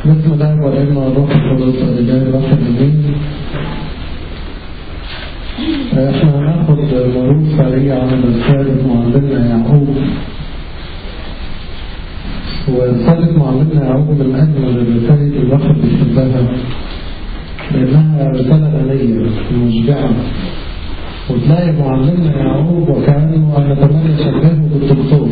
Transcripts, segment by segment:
بسم الله والابن والروح القدس الإله الواحد آمين. احنا هناخد مرور سريع عن رسالة معلمنا يعقوب ورسالة معلمنا يعقوب من أجمل الرسائل اللي الواحد بيحبها لأنها رسالة غنية ومشبعة وتلاقي معلمنا يعقوب وكأنه أنا كمان أشبهه بالدكتور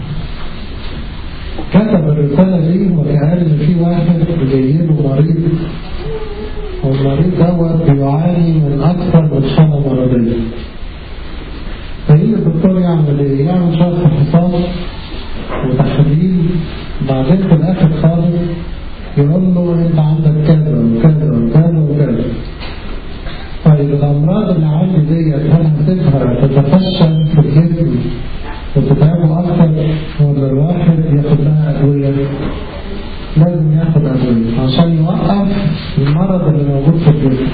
كتب الرسالة دي وكأن إن في واحد جايله مريض والمريض دوت بيعاني من أكثر من حالة مرضية فيجي الدكتور يعمل إيه؟ يعمل شوية فحوصات وتحاليل بعدين في الآخر خالص يقول له أنت عندك كذا وكذا وكذا وكذا طيب الأمراض اللي عندي ديت هل هتظهر تتفشى في الجسم وتتعبه أكثر ولا الواحد ياخد لها أدوية لازم ياخد أدوية عشان يوقف المرض اللي موجود في الجسم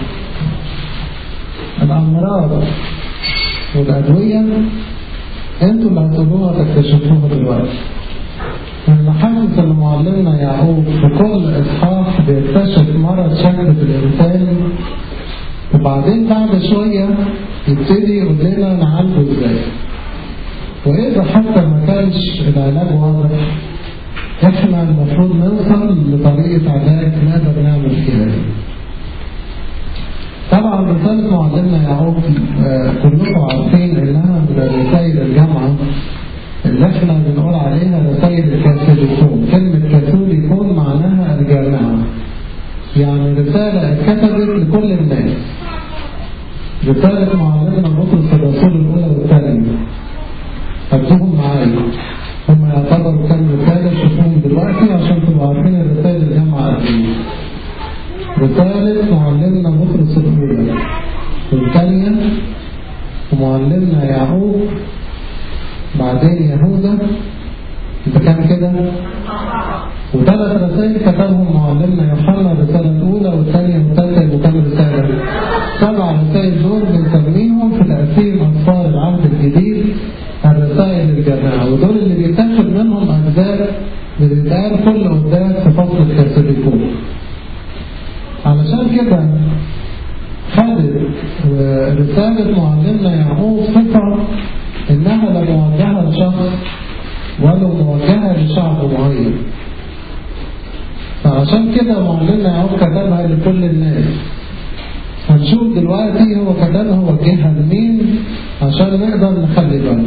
الأمراض والأدوية انتوا اللي هتقولوها تكتشفوها دلوقتي أنا حاسس إن معلمنا يعقوب في كل إصحاح بيكتشف مرض شكل في الإنسان وبعدين بعد شوية يبتدي يقول لنا نعالجه إزاي وإذا حتى ما كانش العلاج واضح إحنا المفروض نوصل لطريقة علاج نقدر نعمل فيها طبعا رسالة معلمنا يعقوب كلكم عارفين إنها من رسائل الجامعة اللي احنا بنقول عليها رسائل الكاثوليكون كلمة كاثوليكون معناها الجامعة يعني رسالة اتكتبت لكل الناس رسالة معلمنا بطرس الرسول الأولى والثانية اكتبهم معايا هم يعتبروا كام رسالة شوفوهم دلوقتي عشان تبقوا عارفين الرسائل الجامعة قد ايه رسالة معلمنا بطرس الأولى والثانية ومعلمنا يعقوب بعدين يهوذا ده كان كده وثلاث رسائل كتبهم معلمنا يوحنا الرسالة الأولى والثانية والثالثة يبقوا كام رسالة؟ سبع رسائل دول بنسميهم في تقسيم أطفال العهد الجديد الرسائل الجامعة ودول اللي بيتاخد منهم أجزاء بتتقال كل قدام في فصل الكاثوليكون علشان كده خدت رسالة معلمنا يعقوب صفة إنها لا موجهة لشخص ولا موجهة لشعب معين فعشان كده معلمنا يعقوب كتبها لكل الناس هنشوف دلوقتي هو كتبها وجهها لمين عشان نقدر نخلي بالنا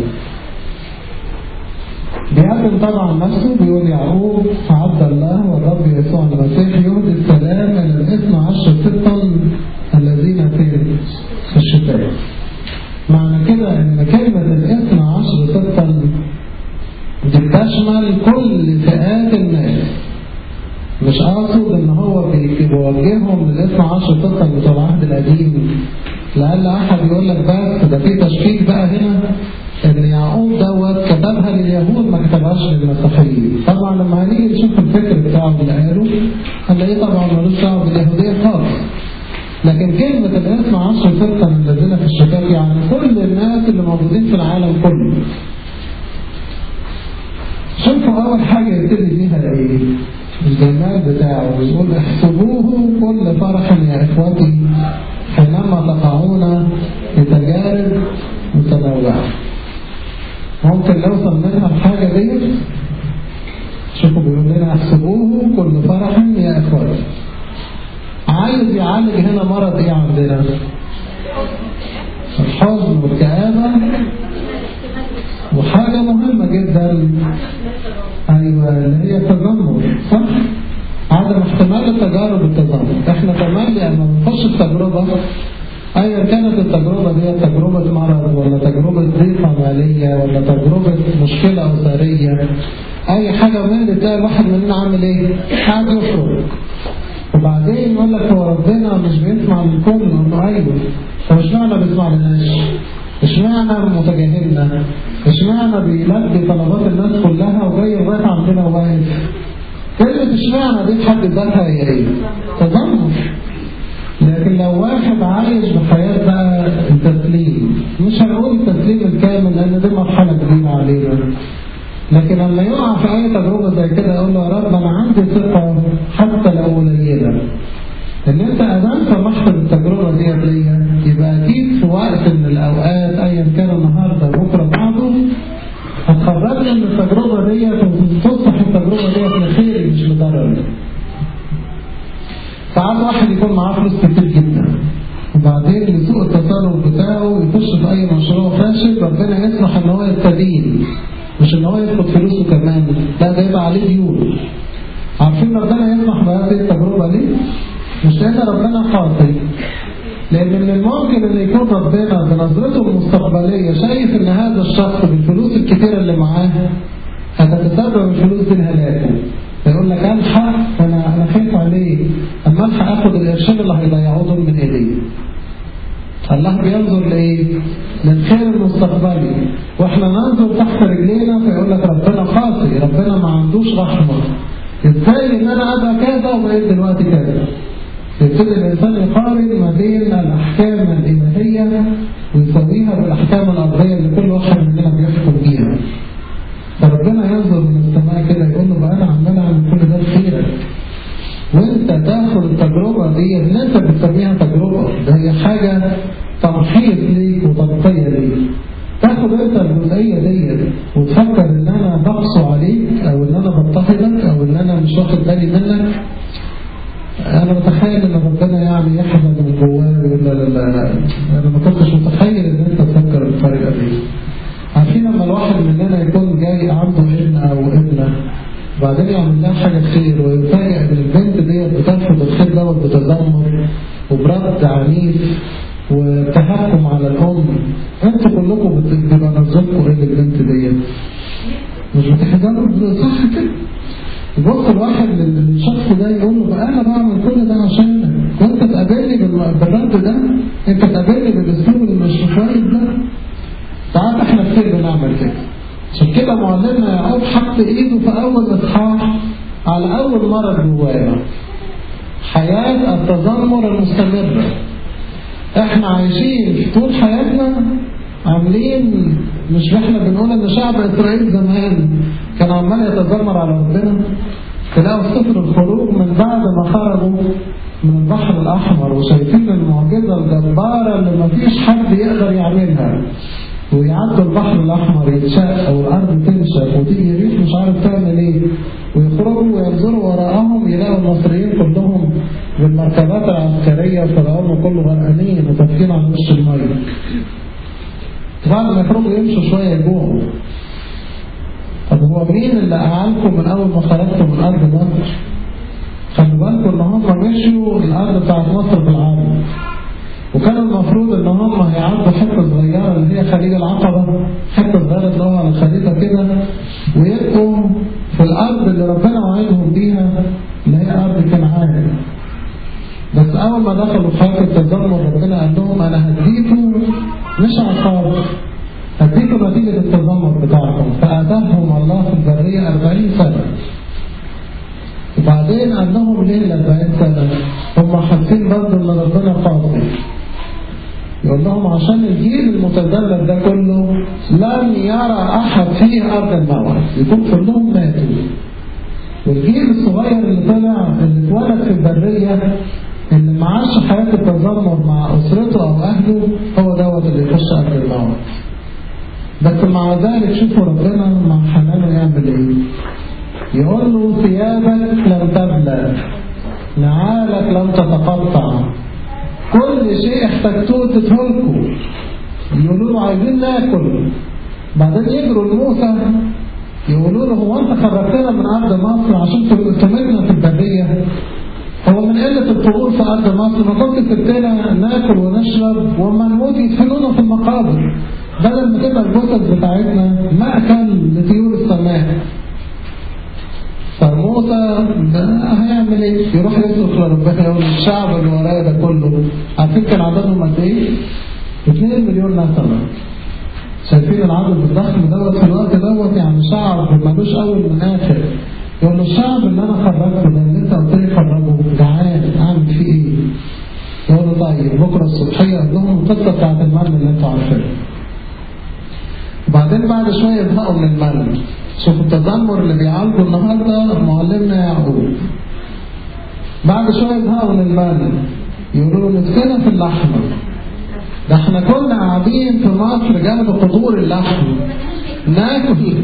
بيقدم طبعا نفسه بيقول يعقوب عبد الله والرب يسوع المسيح يهدي السلام من الاثنى عشر ستا الذين في الشتاء معنى كده ان كلمة الاثنى عشر ستا دي بتشمل كل فئات الناس مش قاصد ان هو بيوجههم للاثنى عشر ستا بتوع العهد القديم لأن أحد يقول لك بس ده في تشكيك بقى هنا ان يعقوب دوت كتبها لليهود ما كتبهاش للمسيحيين طبعا لما هنيجي نشوف الفكر بتاعه اللي قاله هنلاقيه طبعا ملوش دعوه باليهوديه خالص لكن كلمة الاثنى عشر ستا الذين في الشتات يعني كل الناس اللي موجودين في العالم كله شوفوا أول حاجة يبتدي بيها إيه؟ الجمال بتاعه يقول احسبوه كل فرح يا إخوتي حينما تقعون بتجارب متنوعة ممكن نوصل منها الحاجة دي شوفوا بيقول لنا احسبوه كل فرح يا إخوتي عايز يعالج هنا مرض ايه عندنا الحزن والكآبة وحاجة مهمة جدا أيوة اللي هي التذمر صح؟ عدم احتمال التجارب التذمر احنا كمان لما بنخش التجربة ايا كانت التجربة دي تجربة مرض ولا تجربة ضيقة مالية ولا تجربة مشكلة أسرية أي حاجة من اللي تلاقي الواحد مننا عامل إيه؟ قاعد يفرق وبعدين يقول لك هو ربنا مش بيسمع للكل انه ايوه طب اشمعنى بيسمع لناش اشمعنى متجاهلنا اشمعنى بيلبي طلبات الناس كلها وجاي لغايه عندنا واقف كلمة اشمعنى دي في حد ذاتها هي ايه؟ تذمر لكن لو واحد عايش بحياة بقى التسليم مش هنقول التسليم الكامل لأن دي مرحلة جديدة علينا لكن لما يقع في أي تجربة زي كده يقول له يا رب أنا عندي ثقة حتى لو قليلة إن أنت أدام سمحت بالتجربة ديت ليا يبقى أكيد في وقت من الأوقات أيا كان النهاردة بكرة بعده هتخرجني من التجربة ديت وتصبح التجربة ديت لخيري مش لضرري. ساعات واحد يكون معاه فلوس كتير جدا وبعدين لسوء التصرف بتاعه يخش في أي مشروع فاشل ربنا يسمح إن هو يستدين مش إن هو ياخد فلوسه كمان لا ده يبقى عليه ديون عارفين ربنا يسمح بهذه التجربة ليه؟ مش لأن ربنا قاسي لأن من الممكن أن يكون ربنا بنظرته المستقبلية شايف أن هذا الشخص بالفلوس الكتيرة اللي معاه هتتسبب الفلوس دي لهلاكه فيقول لك الحق انا انا خايف عليه اما الحق اخد القرشين اللي هيضيعوه دول من ايديه الله بينظر لايه؟ للخير المستقبلي واحنا ننظر تحت رجلينا فيقول لك ربنا قاسي ربنا ما عندوش رحمه ازاي ان انا ابقى كذا وبقيت دلوقتي كذا يبتدي الانسان يقارن ما بين الاحكام الالهيه ويسويها بالاحكام الارضيه اللي كل واحد مننا بيحكم بيها فربنا ينظر من السماء كده يقول له بقى انا عمال اعمل كل ده لخيرك وانت تاخد التجربه دي اللي انت بتسميها تجربه ده هي حاجه تمحيص ليك وتنقيه ليك تاخد انت الجزئيه ديت وتفكر ان انا بقسو عليك او ان انا بضطهدك او ان انا مش واخد بالي منك انا متخيل ان ربنا يعني يحزن من جواه ويقول لا لا لا انا ما كنتش متخيل ان انت تفكر بالطريقه دي عارفين لما الواحد مننا يكون جاي عنده ابن او ابنه وبعدين يعمل لها حاجه خير ويفاجئ ان البنت ديت بترفض الخير دوت بتذمر وبرد عنيف وتهكم على الام انتوا كلكم بتبقى نظرتكم ايه للبنت ديت مش بتحزنوا صح كده يبص الواحد للشخص ده يقول له بقى انا بعمل كل ده عشانك وانت تقابلني بالرد ده انت تقابلني بالاسلوب اللي مش كويس ده ساعات احنا كتير بنعمل كده عشان كده معلمنا يعقوب حط ايده في اول اصحاح على اول مرض جوانا حياة التذمر المستمرة احنا عايشين طول حياتنا عاملين مش احنا بنقول ان شعب اسرائيل زمان كان عمال يتذمر على ربنا تلاقوا في سفر الخروج من بعد ما خرجوا من البحر الاحمر وشايفين المعجزه الجباره اللي مفيش حد يقدر يعملها ويعدوا البحر الأحمر يتشق والأرض تنشق وتيجي ريح مش عارف تعمل إيه ويخرجوا وينظروا وراءهم يلاقوا المصريين كلهم بالمركبات العسكرية فرعون كله غرقانين وتفكين على وش المية بعد ما يخرجوا يمشوا شوية يجوعوا طب هو مين اللي أعانكم من أول ما خرجتوا من أرض مصر؟ خلوا بالكم إن هم مشوا الأرض بتاعت مصر بالعرض وكان المفروض ان هم هيعدوا حته صغيره اللي هي خليج العقبه حته صغيره اللي هو على الخريطه كده ويبقوا في الارض اللي ربنا وعدهم بيها اللي هي ارض كنعان بس اول ما دخلوا في حياه التذمر ربنا قال لهم انا هديكم مش عقاب هديكم نتيجه التذمر بتاعكم فاتاهم الله في البريه 40 سنه وبعدين قال لهم ليه ال 40 سنه؟ هم حاسين برضه ان ربنا قاسي يقول لهم عشان الجيل المتذلل ده كله لم يرى أحد فيه أرض الموعد يكون كلهم ماتوا والجيل الصغير اللي طلع اللي اتولد في البرية اللي معاش حياة التذمر مع أسرته أو أهله هو دوت اللي يخش أرض الموعد بس مع ذلك شوفوا ربنا مع حنانه يعمل ايه يقول له ثيابك لم تبلى نعالك لم تتقطع كل شيء احتجتوه تدهلكوا يقولوا له عايزين ناكل بعدين يجروا لموسى يقولوا له هو انت خرجتنا من ارض مصر عشان تمتنا في البريه هو من قلة الطهور في أرض مصر ما كنت سبتنا ناكل ونشرب وما نموت يدفنونا في المقابر بدل ما تبقى الجثث بتاعتنا مأكل لطيور السماء فموسى هيعمل ايه؟ يروح يصرخ لربنا يقول الشعب اللي ورايا ده كله عارفين كان عددهم قد ايه؟ 2 مليون نسمة شايفين العدد الضخم دوت في الوقت دوت يعني شعب ملوش اول من اخر يقول له الشعب اللي انا خرجته ده اللي انت قلت لي خرجه جعان اعمل فيه ايه؟ يقول له طيب بكره الصبحيه قال لهم القصه بتاعت المن اللي انتوا عارفينها. وبعدين بعد شويه يزهقوا من المن شوف التذمر اللي بيعالجه النهارده معلمنا يعقوب بعد شويه يزهقوا من المال يقولوا له نفسنا في اللحمه ده احنا كنا قاعدين في مصر جنب قدور اللحم ناكل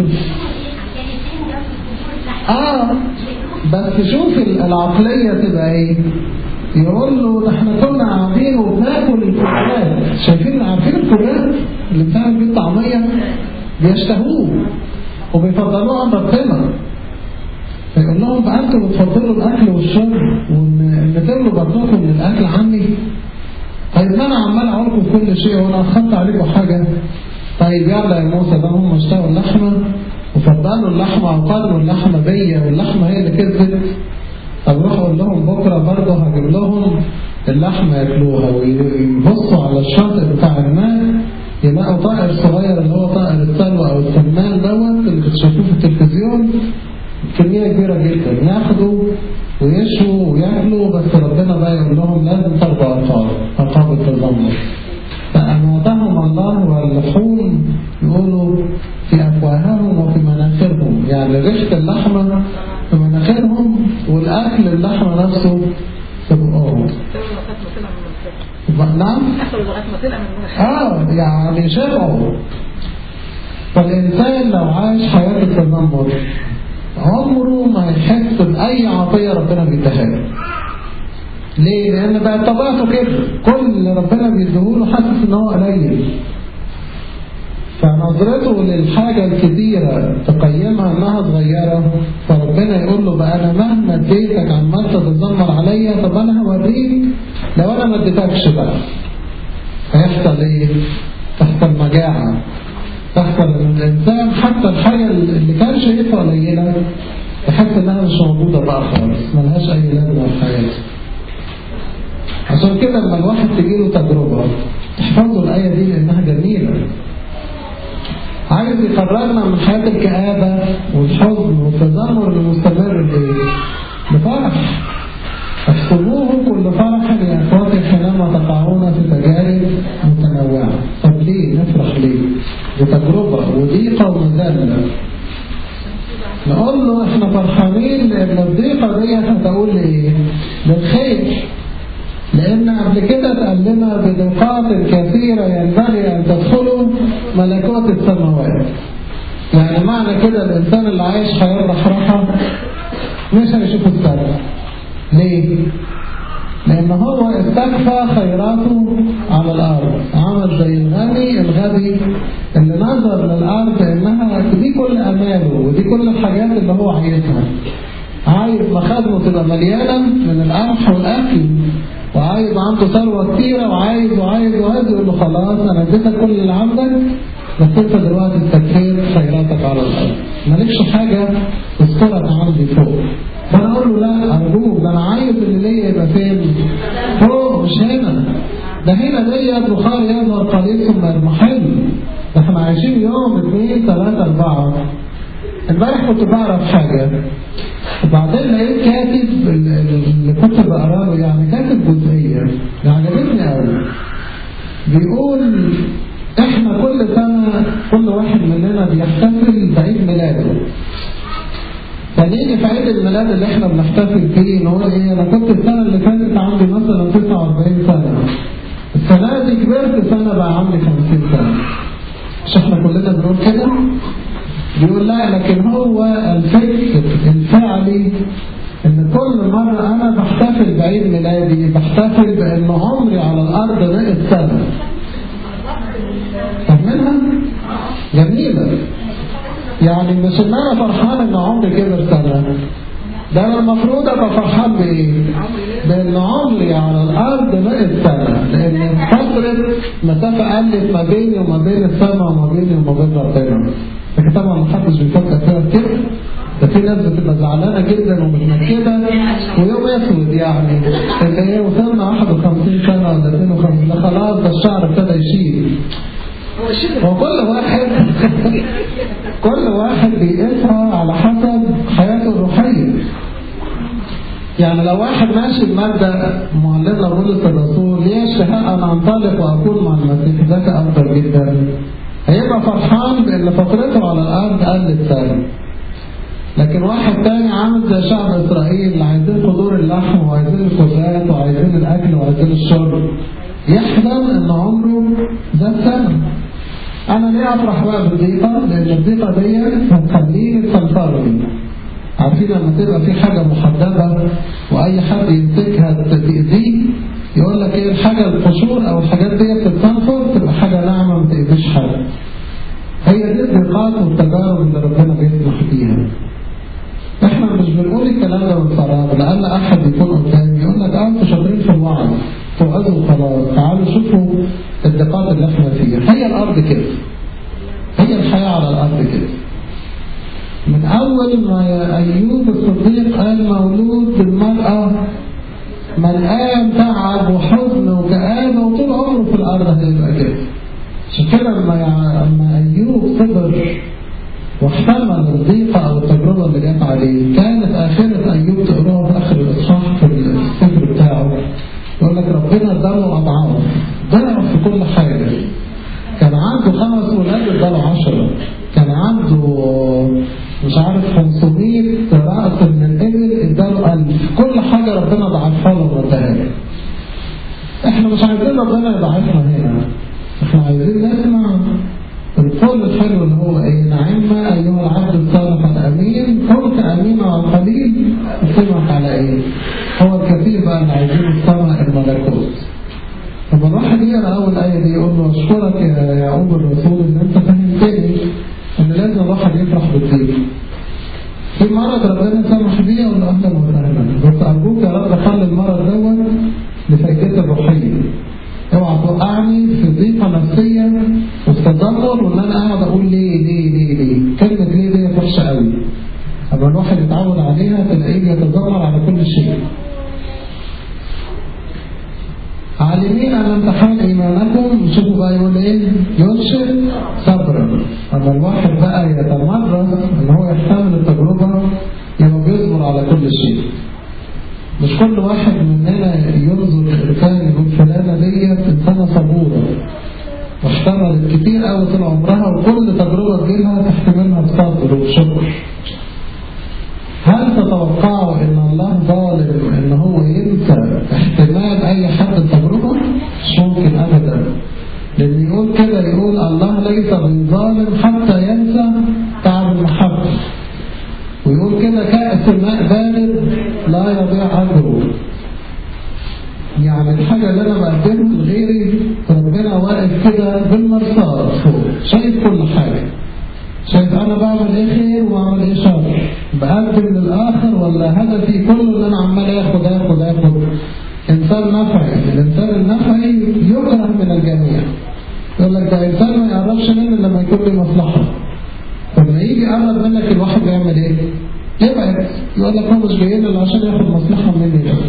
اه بس شوف العقلية تبقى ايه يقول له ده احنا كنا قاعدين وبناكل الكرات شايفين عارفين الكرات اللي بتعمل بيه الطعمية بيشتهوه وبيفضلوه عن ربنا فيقول لهم بقى انتوا بتفضلوا الاكل والشرب ونتملوا بطنكم من الاكل عني طيب ما انا عمال اقولكم كل شيء وانا اخدت عليكم حاجه طيب يلا يا موسى ده هم اشتهوا اللحمه وفضلوا اللحمه وقالوا اللحمه بيا واللحمه هي اللي كذبت طب روح اقول لهم بكره برضه هجيب لهم اللحمه ياكلوها ويبصوا على الشاطئ بتاع الماء يلاقوا طائر صغير اللي هو طائر السلوى او السمان دوت اللي بتشوفوه في التلفزيون كمية كبيرة جدا ياخدوا ويشوا وياكلوا بس ربنا بقى يقول لهم لازم ترضى عقاب عقاب التذمر فأماتهم الله واللحوم يقولوا في أفواههم وفي مناخرهم يعني ريحة اللحمة في مناخرهم والأكل اللحمة نفسه في بقهم نعم اه يعني شبعوا فالإنسان لو عاش حياة التذمر عمره ما يحس بأي عطية ربنا بيديها له ليه؟ لأن بقى طبيعته كده كل اللي ربنا بيديهوله حاسس إن هو قليل فنظرته للحاجة الكبيرة تقيمها إنها صغيرة فربنا يقول له بقى أنا مهما اديتك عمال تتذمر عليا طب أنا هوريك لو أنا ما اديتكش بقى هيحصل إيه؟ تحصل مجاعة تحصل ان الانسان حتى الحاجه اللي كان شايفها قليله يحس انها مش موجوده بقى خالص ملهاش اي لازمه في حياته عشان كده لما الواحد تجي له تجربه تحفظوا الايه دي لانها جميله عايز يخرجنا من حياه الكآبه والحزن والتذمر المستمر بايه؟ بفرح احسبوه كل فرح يا اخواتي حينما تقعون في تجارب متنوعه طب ليه نفرح ليه بتجربه وضيقه ومذله نقول له احنا فرحانين لان الضيقه ديت هتقول لايه للخير لان قبل كده اتقال لنا بدقات كثيره ينبغي ان تدخلوا ملكوت السماوات يعني معنى كده الانسان اللي عايش حياه رحرحه مش هيشوف السماء ليه؟ لأن هو استكفى خيراته على الأرض عمل زي الغني الغبي اللي نظر للأرض إنها دي كل أماله ودي كل الحاجات اللي هو عايزها عايز مخازنه تبقى مليانة من القمح والأكل وعايز عنده ثروة كتيرة وعايز وعايز وعايز يقول له خلاص أنا اديتك كل اللي عندك بس أنت دلوقتي استكفيت خيراتك على الأرض مالكش حاجة تذكرك عندي فوق فانا اقول له لا ارجوك ده انا عايز اللي ليا يبقى فين فوق مش هنا ده هنا ديت بخار يظهر قليل ثم يضمحل ده احنا عايشين يوم اثنين ثلاثة أربعة امبارح كنت بعرف حاجة وبعدين لقيت كاتب اللي كنت بقرا له يعني كاتب جزئية عجبتني قوي بيقول احنا كل سنة كل واحد مننا بيحتفل بعيد ميلاده فنيجي في عيد الميلاد اللي احنا بنحتفل فيه نقول ايه انا كنت السنه اللي فاتت عندي مثلا 49 سنه السنه دي كبرت سنه بقى عندي 50 سنه مش احنا كلنا بنقول كده بيقول لا لكن هو الفكر الفعلي ان كل مرة انا بحتفل بعيد ميلادي بحتفل بان عمري على الارض نقص سنة فاهمينها؟ جميلة يعني مش ان انا فرحان ان عمري كبر سنة ده انا المفروض ابقى فرحان بايه؟ بان عمري على الارض نقص سنة لان فترة مسافة قلت ما بيني وما بين السماء وما بيني وما بين ربنا لكن طبعا ما حدش بيفكر فيها كده ده في ناس بتبقى زعلانة جدا ومتنكدة ويوم اسود يعني انت ايه وصلنا 51 سنة ولا 52 ده خلاص ده الشعر ابتدى يشيل وكل واحد كل واحد بيقيسها على حسب حياته الروحية يعني لو واحد ماشي بمبدأ معلمنا بولس الرسول ليه اشتهاء أن أنطلق وأكون مع المسيح ذاك أفضل جدا هيبقى فرحان بأن فترته على الأرض قلت سنة لكن واحد تاني عامل زي شعب إسرائيل اللي عايزين قدور اللحم وعايزين الخبزات وعايزين الأكل وعايزين الشرب يحلم إن عمره ده سنة أنا ليه أفرح بقى بالضيقة؟ لأن الضيقة دي هتخليني تسلطرني عارفين لما تبقى في حاجة محددة وأي حد يمسكها تأذيه يقول لك إيه الحاجة القشور أو الحاجات دي بتتنفر تبقى حاجة ناعمة ما تأذيش حد هي دي الضيقات والتجارب اللي ربنا بيسمح بيها احنا مش بنقول الكلام ده من فراغ لأن أحد يكون قدامي يقول لك اه انتوا شاطرين في الوعظ توعظوا خلاص تعالوا شوفوا الضيقات اللي احنا فيها هي الأرض كده هي الحياة على الأرض كده من أول ما أيوب الصديق قال مولود المرأة ملقان تعب وحزن وكآبة وطول عمره في الأرض هيبقى كده عشان كده لما لما أيوب صبر واحتمل الضيقة أو التجربة اللي جت عليه كانت آخرة أيوب تقراها في آخر الإصحاح في السفر بتاعه يقول لك ربنا اداله أضعاف ضعف في كل حاجة كان عنده خمس ولاد اداله عشرة كان عنده مش عارف 500 رأس من الإبل اداله 1000 كل حاجة ربنا ضعفها له واداها له احنا مش عايزين ربنا يضعفنا هنا احنا عايزين نسمع القول الحلو اللي هو ايه نعم ايها العبد الصالح الامين كنت امين على القليل اسمك على ايه هو الكثير بقى اللي عايزين السماء الملكوت طب الواحد يقرا اول ايه دي يقول له اشكرك يا يعقوب الرسول ان انت فهمتني ان لازم الواحد يفرح بالدين في مرض ربنا سمح بيه ولا اهلا وسهلا بس ارجوك يا رب خلي المرض دوت لفائدتي الروحيه اوعى توقعني في ضيقه نفسيه وفي تذمر وان انا قاعد اقول ليه ليه ليه ليه كلمه ليه دي وحشه قوي اما الواحد يتعود عليها تلاقيه يتذمر على كل شيء عالمين أن امتحان إيمانكم شوفوا بقى يقول إيه يرشد صبرا أما الواحد بقى يتمرس أن هو يحتمل التجربة يبقى بيصبر على كل شيء مش كل واحد مننا ينظر الثاني يقول فلانة ديت إنسانة صبورة واحتملت كتير قوي طول عمرها وكل تجربة تجيلها تحتملها بصبر وشكر هل تتوقعوا ان الله ظالم ان هو ينسى احتمال اي حد التجربة مش ممكن ابدا لان يقول كده يقول الله ليس بالظالم حتى ينسى تعب المحبة ويقول كده كأس الماء بارد لا يضيع اجره يعني الحاجة اللي انا بقدمها لغيري ربنا واقف كده بالمرصاد فوق شايف كل حاجة شايف انا بعمل ايه خير وبعمل ايه شر بقدم للاخر ولا هدفي كله ان انا عمال اخد اخد اخد انسان نفعي الانسان النفعي يكره من الجميع يقول لك ده انسان ما يقربش مني لما يكون لي مصلحه فلما يجي يقرب منك الواحد بيعمل ايه؟ يبعد يقول لك هو مش جاي لنا عشان ياخد مصلحه مني بس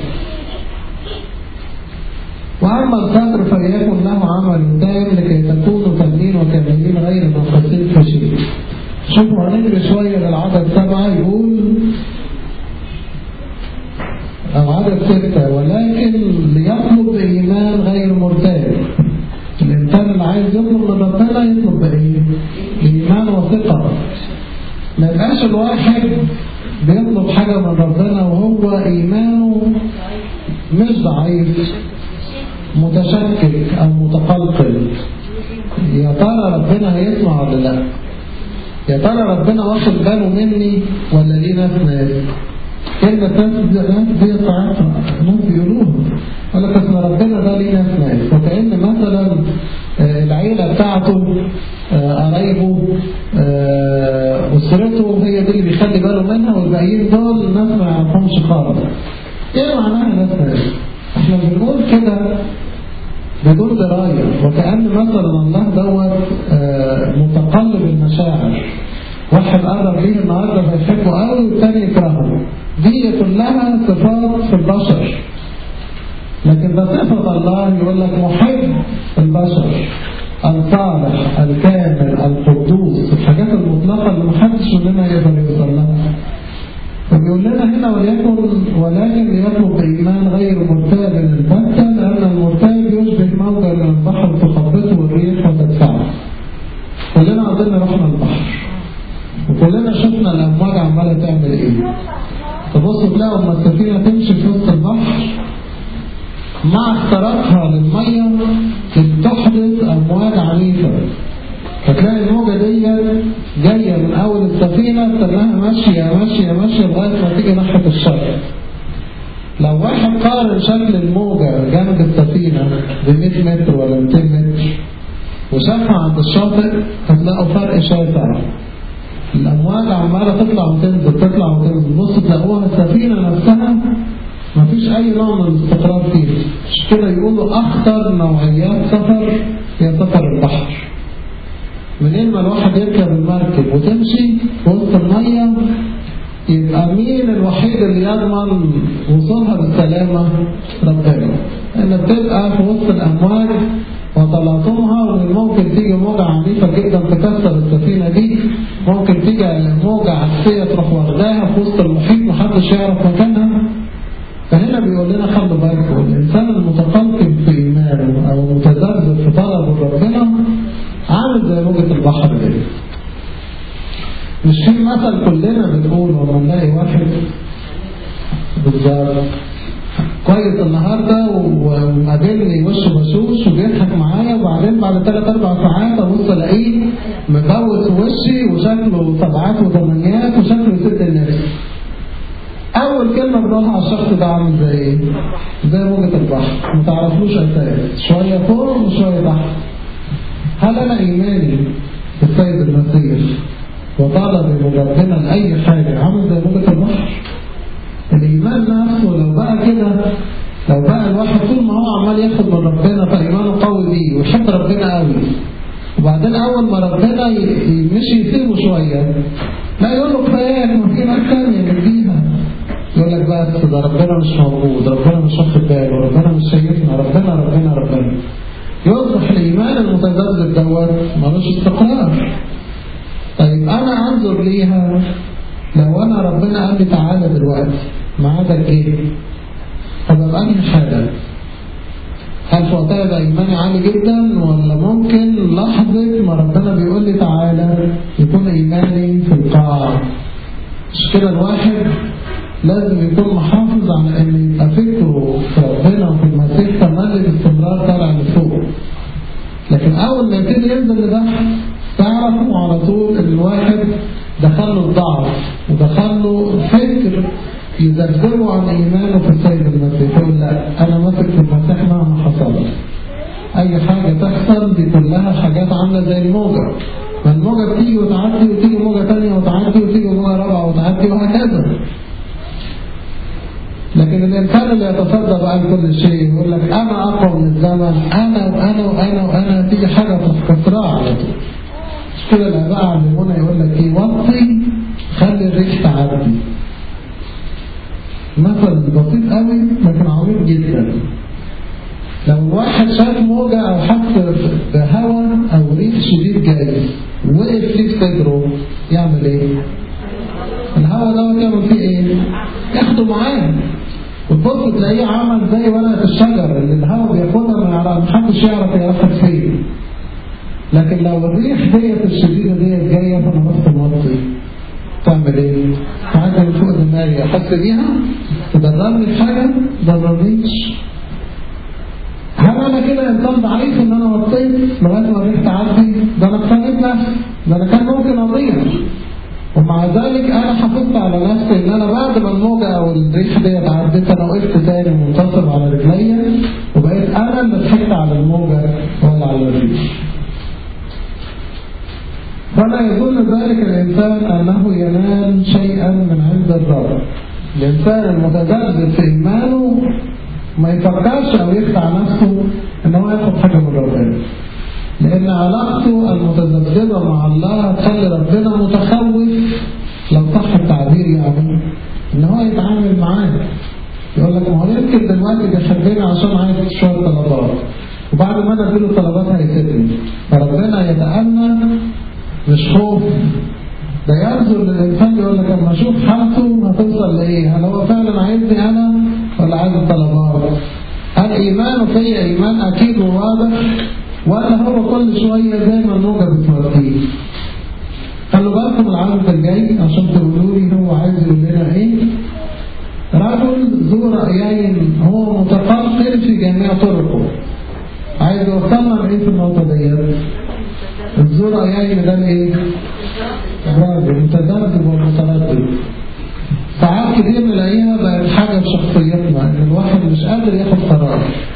وأما الصبر فليكن له عمل تام لكي تكونوا كاملين وكاملين غير ناقصين في شيء. شوفوا هنجري شوية للعدد سبعة يقول أو عدد ستة ولكن ليطلب بإيمان غير مرتاب. الإنسان اللي عايز يطلب من ربنا يطلب بإيه؟ بإيمان وثقة. ما يبقاش الواحد بيطلب حاجة من ربنا وهو إيمانه مش ضعيف متشكك أو متقلقل يا ترى ربنا هيسمع ولا لا يا ترى ربنا واخد باله مني ولا ليه ناس ناس كلمة ناس ناس دي ساعات ناس بيقولوها يقول لك اصل ربنا ده ليه ناس ناس وكأن مثلا العيلة بتاعته قرايبه أسرته هي دي اللي بيخلي باله منها والباقيين دول ناس ما يعرفهمش خالص ايه معناها ناس ناس احنا بنقول كده بدون دراية وكأن مثلا الله دوت متقلب المشاعر واحد قرب ليه النهارده فيحبه قوي والتاني يكرهه دي كلها صفات في البشر لكن ده صفة الله يقول لك محب البشر الصالح الكامل القدوس الحاجات المطلقة اللي محدش مننا يقدر يوصل لها فبيقول لنا هنا وليكن ولكن ليطلب بإيمان غير مرتاب البتة لأن المرتاب يشبه موجة من البحر تخبطه الريح وتدفعه كلنا عندنا رحنا البحر وكلنا شفنا الأمواج عمالة تعمل مع اختراقها للمية بتحدث أمواج عنيفة فتلاقي الموجة دي جاية من أول السفينة تلاقيها ماشية ماشية ماشية لغاية ما تيجي ناحية الشرق لو واحد قارن شكل الموجة جنب السفينة ب 100 متر ولا 200 متر وشافها عند الشاطئ هتلاقوا فرق شاسع الأمواج عمالة تطلع وتنزل تطلع وتنزل بص تلاقوها السفينة نفسها مفيش أي نوع من الاستقرار فيها مش كده يقولوا أخطر نوعيات سفر هي سفر البحر منين ما الواحد يركب المركب وتمشي في وسط المية يبقى مين الوحيد اللي يضمن وصولها بالسلامة ربنا ان بتبقى في وسط الامواج وتلاطمها ومن ممكن تيجي موجة عنيفة جدا تكسر السفينة دي ممكن تيجي موجة عكسية تروح واخداها في وسط المحيط محدش يعرف مكانها فهنا بيقول لنا خلوا بالكم الإنسان المتقلقم في إيمانه أو المتذبذب في طلب ربنا عامل زي موجة البحر دي مش في مثل كلنا بنقول لما نلاقي واحد بالظبط كويس النهارده وقابلني وشه بشوش وبيضحك معايا وبعدين بعد ثلاث اربع ساعات ابص الاقيه مبوس وشي وشكله سبعات وثمانيات وشكله ست الناس اول كلمه بنقولها على الشخص ده عامل زي ايه؟ زي موجه البحر ما تعرفلوش اساس شويه فوق وشويه تحت هل انا ايماني بالسيد المسيح وطلب من ربنا لأي حاجة عامل زي موجة البحر الإيمان نفسه لو بقى كده لو بقى الواحد طول ما هو عمال ياخد من ربنا فإيمانه قوي بيه ويحب ربنا قوي وبعدين أول ما ربنا مشي يسيبه شوية لا يقول له كفاياك ما في ناس تانية نديها يقول لك بس ده ربنا مش موجود ربنا مش واخد باله ربنا مش شايفنا ربنا ربنا ربنا يصبح الإيمان المتذبذب دوت ملوش استقرار طيب أنا أنظر ليها لو أنا ربنا قال لي تعالى دلوقتي ميعادك إيه؟ طب أبقى أنهي حاجة؟ هل في وقتها ده إيماني عالي جدا ولا ممكن لحظة ما ربنا بيقول لي تعالى يكون إيماني في القاع مش كده الواحد لازم يكون محافظ على ان يبقى فكره في ربنا وفي المسيح تملي باستمرار طالع لفوق لكن اول ما يبتدي ينزل لتحت تعرفوا على طول ان الواحد دخل له الضعف ودخل له فكر يذبذبه عن ايمانه في السيد المسيح يقول لا انا ماسك في المسيح مهما حصل اي حاجه تحصل دي كلها حاجات عامله زي الموجه ما الموجه بتيجي وتعدي وتيجي موجه ثانيه وتعدي وتيجي موجه رابعه وتعدي وهكذا لكن الإنسان اللي يتصدى بقى لكل شيء يقول لك أنا أقوى من الزمن أنا وأنا وأنا وأنا تيجي حاجة في صراع على طول مش كده الآباء علمونا يقول لك إيه وطي خلي الريح تعدي مثل بسيط قوي لكن عميق جدا لو الواحد شاف موجة أو حس بهواء أو ريح شديد جاي وقف فيه في صدره يعمل إيه؟ الهواء دوت يعمل فيه إيه؟ ياخده معاه وتبص تلاقيه عمل زي ورقة الشجر اللي الهواء بياخدها ما يعرف محدش يعرف ياخد فين لكن لو الريح ديت الشديدة ديت جاية فأنا بس موطي تعمل ايه؟ تعدي من فوق دماغي احس بيها تضرني في حاجة ضررنيش هل انا كده انسان ضعيف ان انا وطيت لغايه ما الريح تعدي ده انا اقتنيت نفسي ده انا كان ممكن اضيع ومع ذلك انا حافظت على نفسي ان انا بعد ما الموجة او الريح ديت عدت انا وقفت تاني منتصب على رجليا وبقيت انا اللي ضحكت على الموجة ولا على الريح فلا يظن ذلك الانسان انه ينال شيئا من عند الرب الانسان المتذبذب في ايمانه ما يفكرش او يخدع نفسه ان هو ياخد حاجه من ربنا لأن علاقته المتذبذبة مع الله تخلي ربنا متخوف لو صح التعبير يعني إن هو يتعامل معاه يقول لك ما هو يمكن دلوقتي بيحبني عشان عايز شوية طلبات وبعد ما انا اديله طلبات هيسيبني فربنا يتأنى مش خوف ده ينظر للإنسان يقول لك اما اشوف حالته هتوصل لإيه هل هو فعلا عايزني أنا ولا عايز الطلبات هل إيمانه فيا إيمان أكيد وواضح ولا هو كل شوية زي ما الموجة بتوديه خلوا بالكم العدد الجاي عشان تقولوا لي هو عايز يقول لنا ايه رجل ذو رأيين هو متقلقل في جميع طرقه عايز يوصلنا لايه في النقطة ديت الزور ايام ده الايه؟ برافو المتذبذب والمتردد ساعات كتير نلاقيها بقت حاجة في شخصيتنا ان الواحد مش قادر ياخد قرار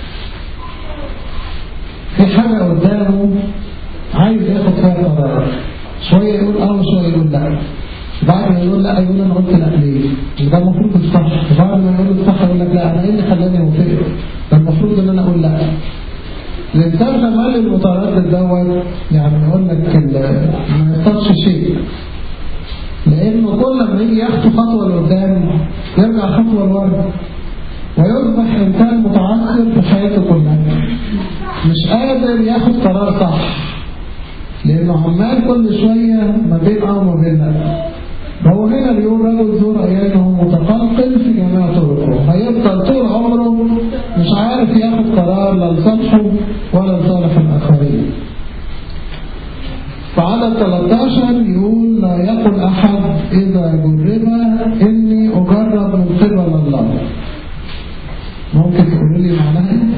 في حاجة قدامه عايز ياخد فيها قرار شوية يقول اه وشوية يقول لا بعد ما يقول لا يقول انا قلت لا ليه ده المفروض الصح بعد ما يقول الصح يقول لك لا انا ايه اللي خلاني اوافق ده المفروض ان انا اقول لا الانسان كمان المتردد دوت يعني يقول لك ما يحصلش شيء لانه كل ما يجي ياخد خطوه لقدام يرجع خطوه لورا ويصبح انسان متعثر في حياته كلها مش قادر ياخد قرار صح لانه عمال كل شويه ما بين اه وما بين لا فهو هنا بيقول رجل ذو رأيانه متقلقل في جميع طرقه هيفضل طول عمره مش عارف ياخد قرار لا لصالحه ولا لصالح الآخرين فعدد 13 يقول لا يقل أحد إذا جرب إني أجرب من قبل الله ممكن تقولوا لي معناها إيه؟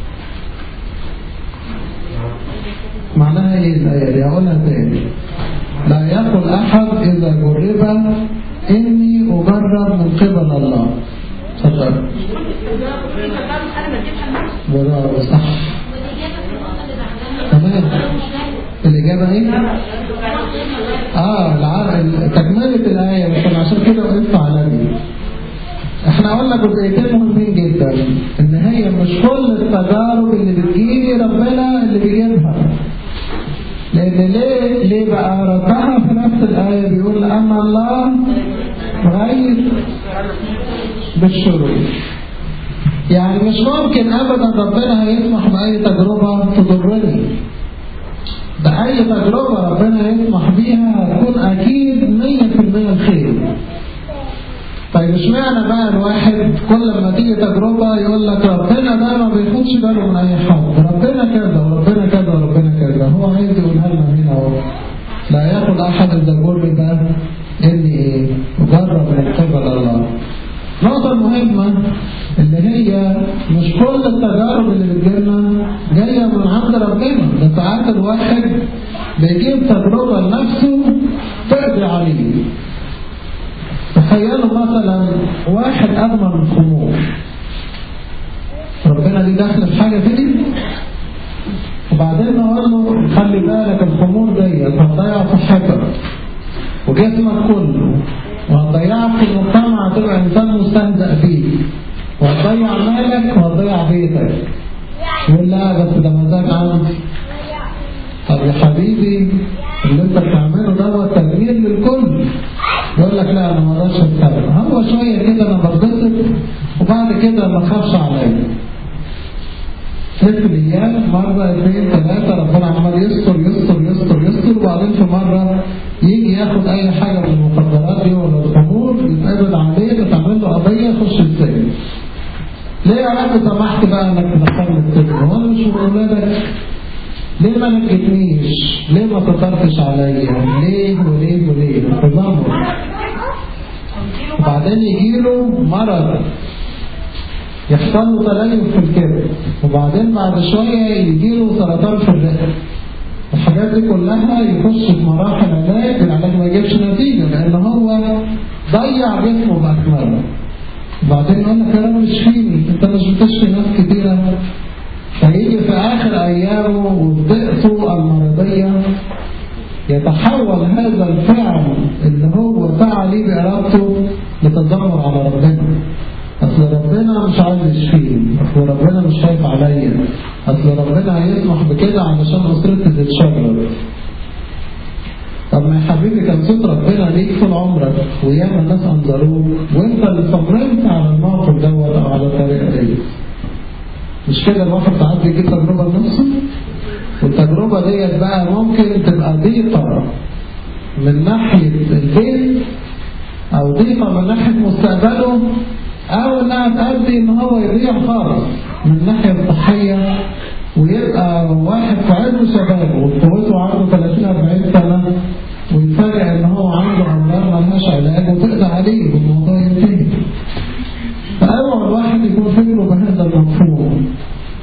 معناها إيه الآية دي؟ هقولها تاني لا يقل أحد إذا جرب إني أجرب من قبل الله تفضل برافو صح تمام الإجابة إيه؟ آه العرق تكملة الآية لكن عشان كده وقفت على دي احنا قلنا جزئيتين مهمين جدا ان هي مش كل التجارب اللي بتجيلي ربنا اللي بيجيبها لان ليه ليه بقى ردها في نفس الايه بيقول اما الله غير بالشرور يعني مش ممكن ابدا ربنا هيسمح باي تجربه تضرني ده اي تجربه ربنا يسمح بيها هتكون اكيد 100% الخير طيب اشمعنى بقى الواحد كل ما تيجي تجربة يقول لك ربنا ده ما بياخدش باله من أي حد ربنا كذا وربنا كذا وربنا كذا هو عايز يقولها لنا هنا اهو لا ياخد أحد الزجور ده إني إيه مجرب من قبل الله النقطة المهمة اللي هي مش كل التجارب اللي بتجيلنا جاية من عند ربنا ده ساعات الواحد بيجيب تجربة لنفسه تقضي عليه تخيلوا مثلا واحد أدمن الخمور ربنا دي داخل في حاجة كده وبعدين نقول له خلي بالك الخمور دي هتضيع صحتك وجسمك كله وهتضيعك في المجتمع تبقى إنسان مستهزأ فيه وهتضيع مالك وهتضيع بيتك يقول لا بس ده مزاج عندي طب يا حبيبي اللي انت بتعمله دوت تغيير للكل يقول لك لا انا ما اقدرش اتكلم هو شويه كده انا بتبسط وبعد كده ما تخافش عليا ست ايام مره اثنين ثلاثه ربنا عمال يستر يستر يستر يستر وبعدين في مره يجي ياخد اي حاجه من المخدرات دي ولا الخمور يتقبض عليه تتعمل له قضيه يخش السجن ليه يا رب سمحت بقى انك تدخلني السجن هو انا مش من اولادك ليه ما نجتنيش ليه ما سترتش عليا ليه وليه وليه تذمر وبعدين يجيله مرض يحصل له تليف في الكبد وبعدين بعد شوية يجيله سرطان في الرئة الحاجات دي كلها يخش في مراحل علاج العلاج ما يجيبش نتيجة لأن هو ضيع جسمه بأكمله وبعدين يقول لك أنا مش فيني أنت مش بتشفي ناس كتيرة فيجي في آخر أيامه وضيقته المرضية يتحول هذا الفعل اللي هو فعل ليه بإرادته لتذمر على ربنا أصل ربنا مش عايز يشفيني أصل ربنا مش خايف عليا أصل ربنا هيسمح بكده علشان أسرتي تتشرد طب ما يا حبيبي كان صوت ربنا ليك طول عمرك وياما الناس أنظروك وأنت اللي صممت على الموقف دوت أو على الطريقة دي مش كده الواحد ساعات بيجيب تجربة لنفسه والتجربة ديت بقى ممكن تبقى ضيقة من ناحية البيت أو ضيقة من ناحية مستقبله أو إنها تؤدي إن هو يضيع خالص من الناحية الصحية ويبقى واحد في عز شبابه وقوته عنده 30 40 سنة ويتفاجئ إن هو عنده أمراض ملهاش علاج وتقضي عليه والموضوع ينتهي فأول واحد يكون فكره بهذا المفهوم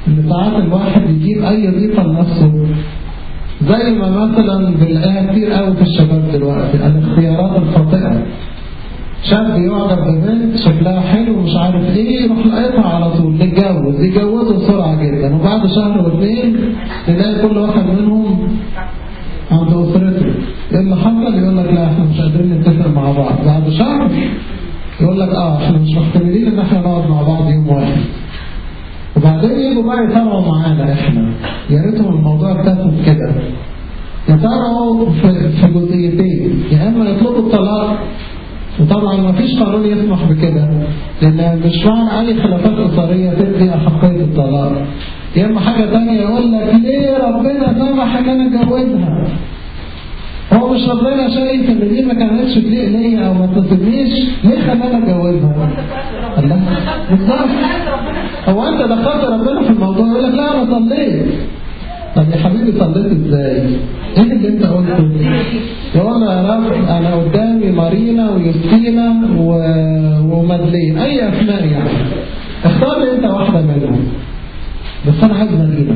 ان ساعات الواحد يجيب اي ضيفة لنفسه زي ما مثلا بنلاقيها كتير قوي في الشباب دلوقتي الاختيارات الخاطئة شاب يعجب ببنت شكلها حلو ومش عارف ايه يروح لقيتها على طول نتجوز يجوزوا بسرعة جدا وبعد شهر واثنين تلاقي كل واحد منهم عند اسرته ايه اللي حصل يقول لك لا احنا مش قادرين نتفق مع بعض بعد شهر يقول لك اه احنا مش محتملين ان احنا نقعد مع بعض يوم واحد وبعدين يجوا بقى يتابعوا معانا احنا يا ريتهم الموضوع اكتفوا كده يتابعوا في, في جزئيتين يا اما يطلبوا الطلاق وطبعا ما فيش قانون يسمح بكده لان مش معنى اي خلافات اسريه تدي احقيه الطلاق يا اما حاجه ثانيه يقول لك ليه ربنا سمح ان انا اتجوزها هو مش ربنا شايف ان دي ما كانتش تليق ليا او ما تناسبنيش ليه خلاني اتجوزها؟ الله بالظبط هو انت دخلت ربنا في الموضوع يقول لك لا انا صليت طب يا حبيبي صليت ازاي؟ ايه اللي انت قلته؟ يقول يا رب انا قدامي مارينا ويوستينا و... ومادلين اي اسماء يعني اختار لي انت واحده منهم بس انا عايز مارينا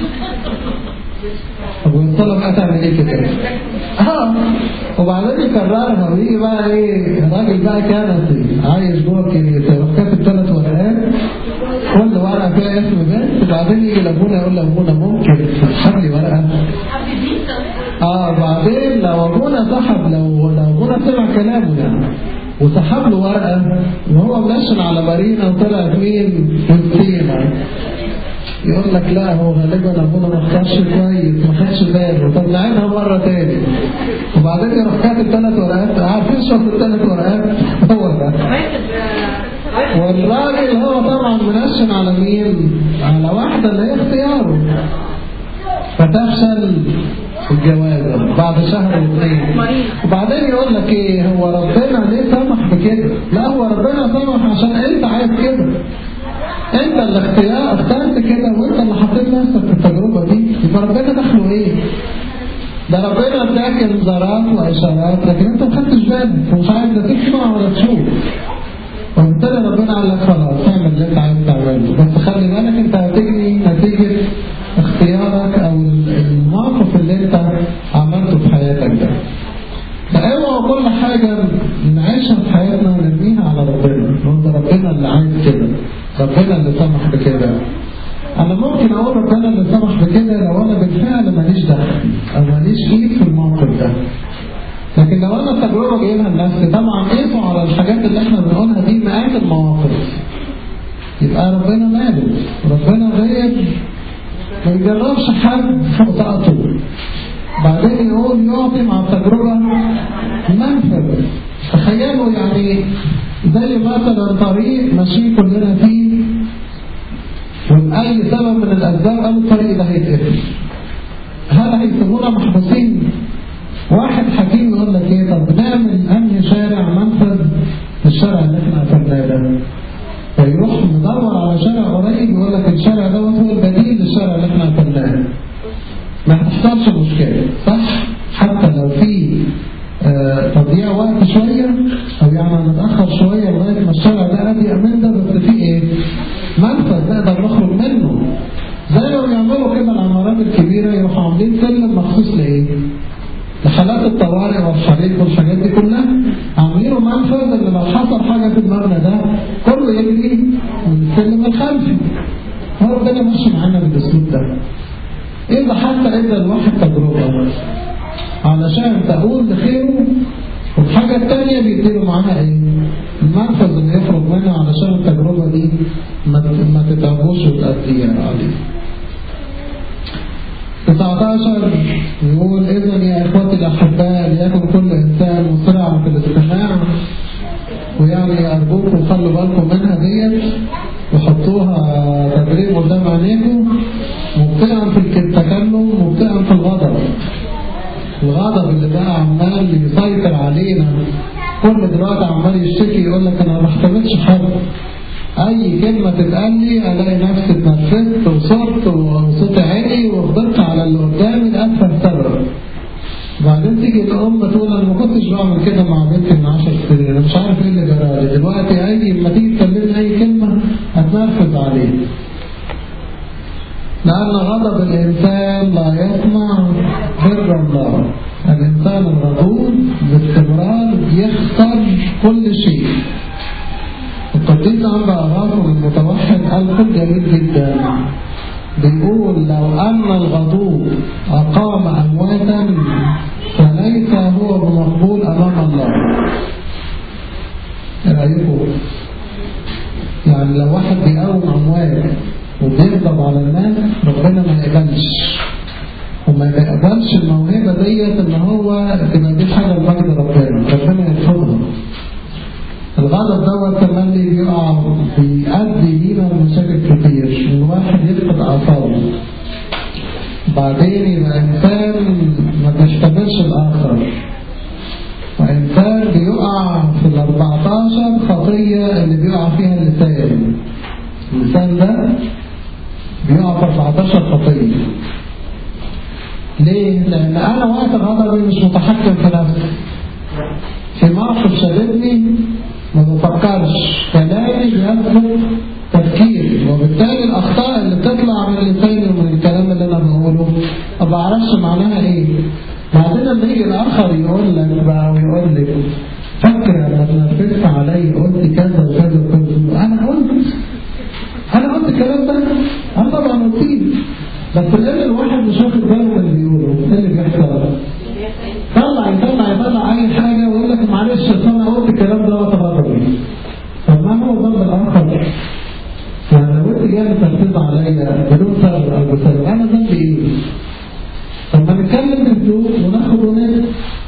طب والطلب هتعمل ايه كده؟ اه وبعدين يكررها ويجي بقى ايه الراجل بقى كنسي عايش جوه الكنيسه يروح كاتب ثلاث ورقات كل ورقه فيها اسم بنت وبعدين يجي لابونا يقول لابونا ممكن تسحب لي ورقه اه بعدين لو ابونا سحب لو لو ابونا سمع كلامه يعني وسحب له ورقه وهو منشن على مارينا وطلعت مين؟ وستينا يقول لك لا هو غالبا ابونا ما اختارش كويس ما خدش باله طب نعيدها مره تاني وبعدين يروح كاتب ثلاث ورقات عارفين شوف الثلاث ورقات هو ده والراجل هو طبعا منشن على مين؟ على واحده اللي هي اختياره فتفشل الجوازة بعد شهر واثنين وبعدين يقول لك ايه هو ربنا ليه سمح بكده لا هو ربنا سمح عشان انت عايز كده انت اللي اختيار اخترت كده وانت اللي حطيت نفسك في التجربة دي يبقى ربنا دخله ايه ده ربنا اداك انذارات واشارات لكن انت ما خدتش بالك ومش عايز لا تسمع ولا تشوف وبالتالي ربنا قال لك خلاص اعمل اللي انت عايز تعمله بس خلي بالك انت هتجني نتيجة اختيارك او الموقف اللي انت عملته في حياتك ده فاوعى كل حاجة نعيشها في حياتنا نرميها على ربنا هو ده ربنا اللي عايز كده ربنا اللي سمح بكده انا ممكن اقول ربنا اللي سمح بكده لو انا بالفعل ماليش دخل او ماليش ايد في الموقف ده لكن لو انا التجربه جايبها لنفسي طبعا قيسوا على الحاجات اللي احنا بنقولها دي مئات المواقف يبقى ربنا ماله ربنا غير ما يجربش حد فوق طاقته بعدين يقول يعطي مع التجربة منفذ تخيلوا يعني زي مثلا طريق ماشيين كلنا فيه ولأي سبب من الأسباب قالوا الطريق ده هيتقفل هل هيسيبونا محبوسين؟ واحد حكيم يقول لك ايه طب نعمل انهي شارع منفذ في الشارع اللي احنا قفلناه ده فيروح مدور على شارع قريب يقول لك الشارع دوت هو البديل للشارع اللي احنا قفلناه ما تحصلش مشكلة صح حتى لو في آه تضييع وقت شوية او يعني نتأخر شوية لغاية ما الشارع ده أضيق من ده بس في ايه منفذ نقدر نخرج منه زي ما بيعملوا كده العمارات الكبيرة يروحوا عاملين سلم مخصوص لايه لحالات الطوارئ والحريق والحاجات دي كلها عاملينه منفذ ان لو حصل حاجة في المبنى ده كله يجري من السلم الخلفي هو ربنا ماشي معانا بالاسلوب ده إذا حتى إذا الواحد تجربة علشان تقول لخيره والحاجة التانية بيديله معاها إيه؟ المنفذ اللي يخرج منه علشان التجربة دي ما تتعبوش وتأدي عليه 19 يقول إذا يا إخوتي الأحباء ليكن كل إنسان مسرع في الاستماع ويعني أرجوكم خلوا بالكم منها ديت وحطوها تدريب قدام عينيكم مبطئا في التكلم مبطئا في الغضب الغضب اللي بقى عمال يسيطر علينا كل دلوقتي عمال يشتكي يقول لك انا ما بحتملش حد اي كلمة تتقال لي الاقي نفسي اتنفست وصرت وصوتي عالي وفضلت على اللي قدامي لأسفل سبب وبعدين تيجي الام تقول انا ما كنتش بعمل كده مع بنتي من 10 سنين انا مش عارف ايه اللي جرالي دلوقتي اي لما تيجي تكلمني اي كلمه هتنرفز عليه لأن غضب الإنسان لا يصنع بر الله الإنسان الغضوب باستمرار يخسر كل شيء القديس عند أغاثم المتوحد قال كل جميل جدا بيقول لو أن الغضوب أقام أمواتا فليس هو بمقبول أمام الله ايه رأيكم؟ يعني لو واحد بيقوم أموات وبيغضب على الناس ربنا ما يقبلش وما يقبلش الموهبة ديت ان هو تبقى دي حاجة لمجد ربنا ربنا يرفضها الغضب دوت كمان اللي بيقع بيؤدي لينا لمشاكل كتير ان واحد يفقد اعصابه بعدين يبقى انسان ما بيحتملش الاخر وانسان بيقع في ال 14 خطيه اللي بيقع فيها اللسان اللسان ده بيقع في 14 خطيه ليه؟ لأن أنا وقت غضبي مش متحكم في نفسي في موقف شددني ما بفكرش كلامي بيسبق تفكيري وبالتالي الأخطاء اللي بتطلع من لساني ومن الكلام اللي أنا بقوله ما بعرفش معناها إيه بعدين لما يجي الآخر يقول لك بقى ويقول لك فكر لما اتنرفزت علي قلت كذا وكذا وكذا أنا قلت أنا قلت الكلام ده أنا طبعا قلت بس لأن الواحد مش واخد باله من اللي بيقوله إيه اللي بيحصل طلع يطلع يطلع أي حاجة ويقول لك معلش أصل أنا قلت الكلام ده وقت غضبي طب ما هو ذنب الآخر يعني لو أنت جاي تنفذ عليا بدون سبب أو بسبب أنا ذنبي إيه؟ طب ما نتكلم بهدوء وناخد ونادي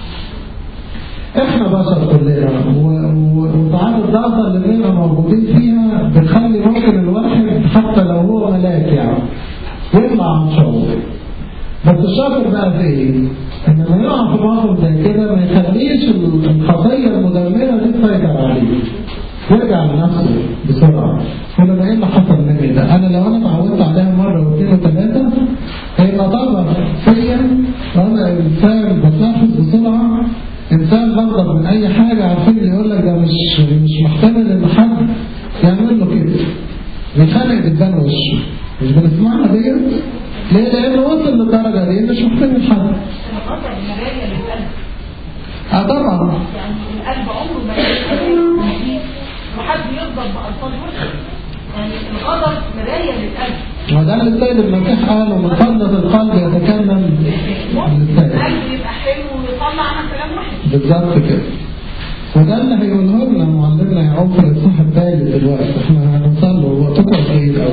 احنا بشر كلنا وساعات الضغطة اللي بنبقى موجودين فيها بتخلي ممكن الواحد حتى لو هو ملاك يعني يطلع عن شعور بس الشاطر بقى في ايه؟ ان لما يقع في موقف زي كده ما يخليش القضية المدمرة دي تسيطر عليه يرجع لنفسه بسرعة يقول انا ايه اللي حصل مني ده؟ انا لو انا اتعودت عليها مرة واثنين وثلاثة هيبقى طبعا فيا وانا انسان بتنفس بسرعة انسان بغضب من اي حاجة عارفين اللي يقول لك ده مش مش محتمل ان حد يعمل له كده بيخانق قدام وشه مش بنسمعها ديت ليه لانه وصل للدرجة دي مش محتمل حد الغضب مراية للقلب اه طبعا يعني القلب عمره ما يغضب وحد يغضب بألفاظ وحشة يعني الغضب مراية للقلب وده اللي السيد المسيح قاله من فضلة القلب يتكلم اللسان القلب يبقى حلو ويطلع عن كلام وحش بالظبط كده وده اللي هيقوله لنا معلمنا يعقوب في الاصحاح الثالث دلوقتي احنا هنوصل له وقتكم قليل قوي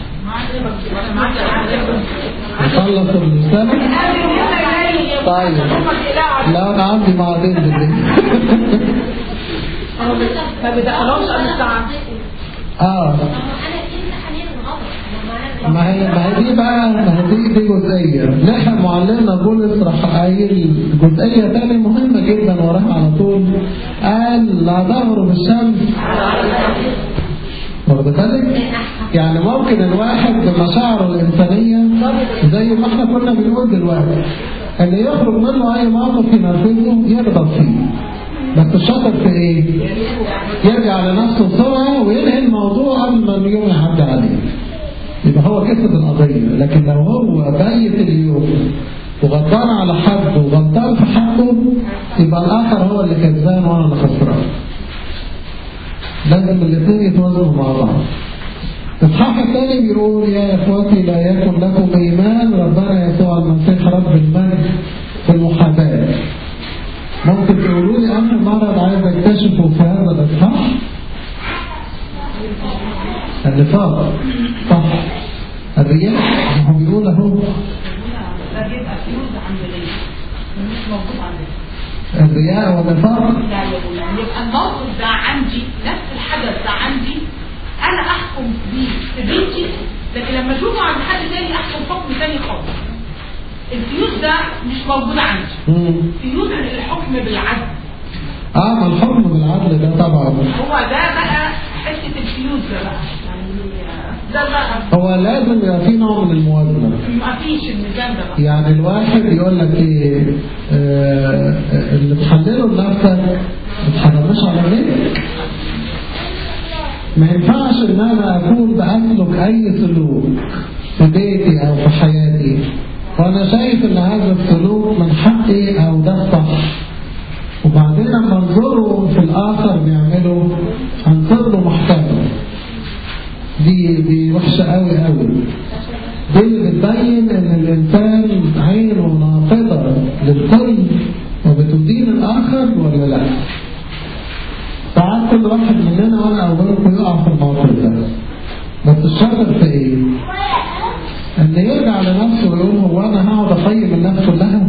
نخلص الرسالة طيب لا انا عندي معادين بالليل ما بدأناش عن الساعة اه ما هي ما هي دي بقى ما هي دي دي جزئيه لحق معلمنا بولس راح قايل جزئيه ثانيه مهمه جدا وراها على طول قال لا تغرب الشمس واخد بالك؟ يعني ممكن الواحد بمشاعره الإنسانية زي ما احنا كنا بنقول دلوقتي اللي يخرج منه أي موقف ينرفزه يغضب فيه بس الشاطر في إيه؟ يرجع لنفسه بسرعة وينهي الموضوع قبل ما اليوم يعدي عليه يبقى هو كسب القضية لكن لو هو بيت اليوم وغضبان على حد وغضبان في حقه يبقى الآخر هو اللي كسبان وأنا اللي خسران لازم الاثنين يتوازنوا مع بعض الإصحاح الثاني بيقول يا إخوتي لا يكن لكم إيمان ربنا يسوع المسيح رب المجد في المحاباة ممكن تقولوا لي أنا مرض عايز أكتشفه في هذا الإصحاح النفاق صح الرياء هو بيقول أهو ده بيبقى فيوز عملية مش موجود عندنا الرياء والنفاق لا يقول يبقى الموقف ده عندي نفس الحدث ده عندي انا احكم بيه في بيتي لكن لما اشوفه عند حد تاني احكم حكم تاني خالص الفيوز ده مش موجود عندي مم. فيوز الحكم بالعدل اه ما الحكم بالعدل ده طبعا هو ده بقى حته الفيوز ده بقى يعني ده بقى هو لازم يبقى في نوع من الموازنة ما فيش الميزان ده بقى يعني الواحد يقول لك ايه آه اللي تحلله لنفسك ما تحرمش على غيرك ما ينفعش ان انا اكون باسلك اي سلوك في بيتي أو في حياتي وأنا شايف إن هذا السلوك من حقي أو ده الصح وبعدين لما انظره في الآخر بيعمله هنصير له محتاجه دي دي وحشة قوي قوي دي اللي بتبين ان الانسان عينه ناقضة للكل وبتدين الاخر ولا لا ساعات كل واحد مننا وانا اولكم يقع في الموقف ده بس الشاطر في ايه؟ ان يرجع لنفسه ويقول هو انا هقعد اقيم الناس كلها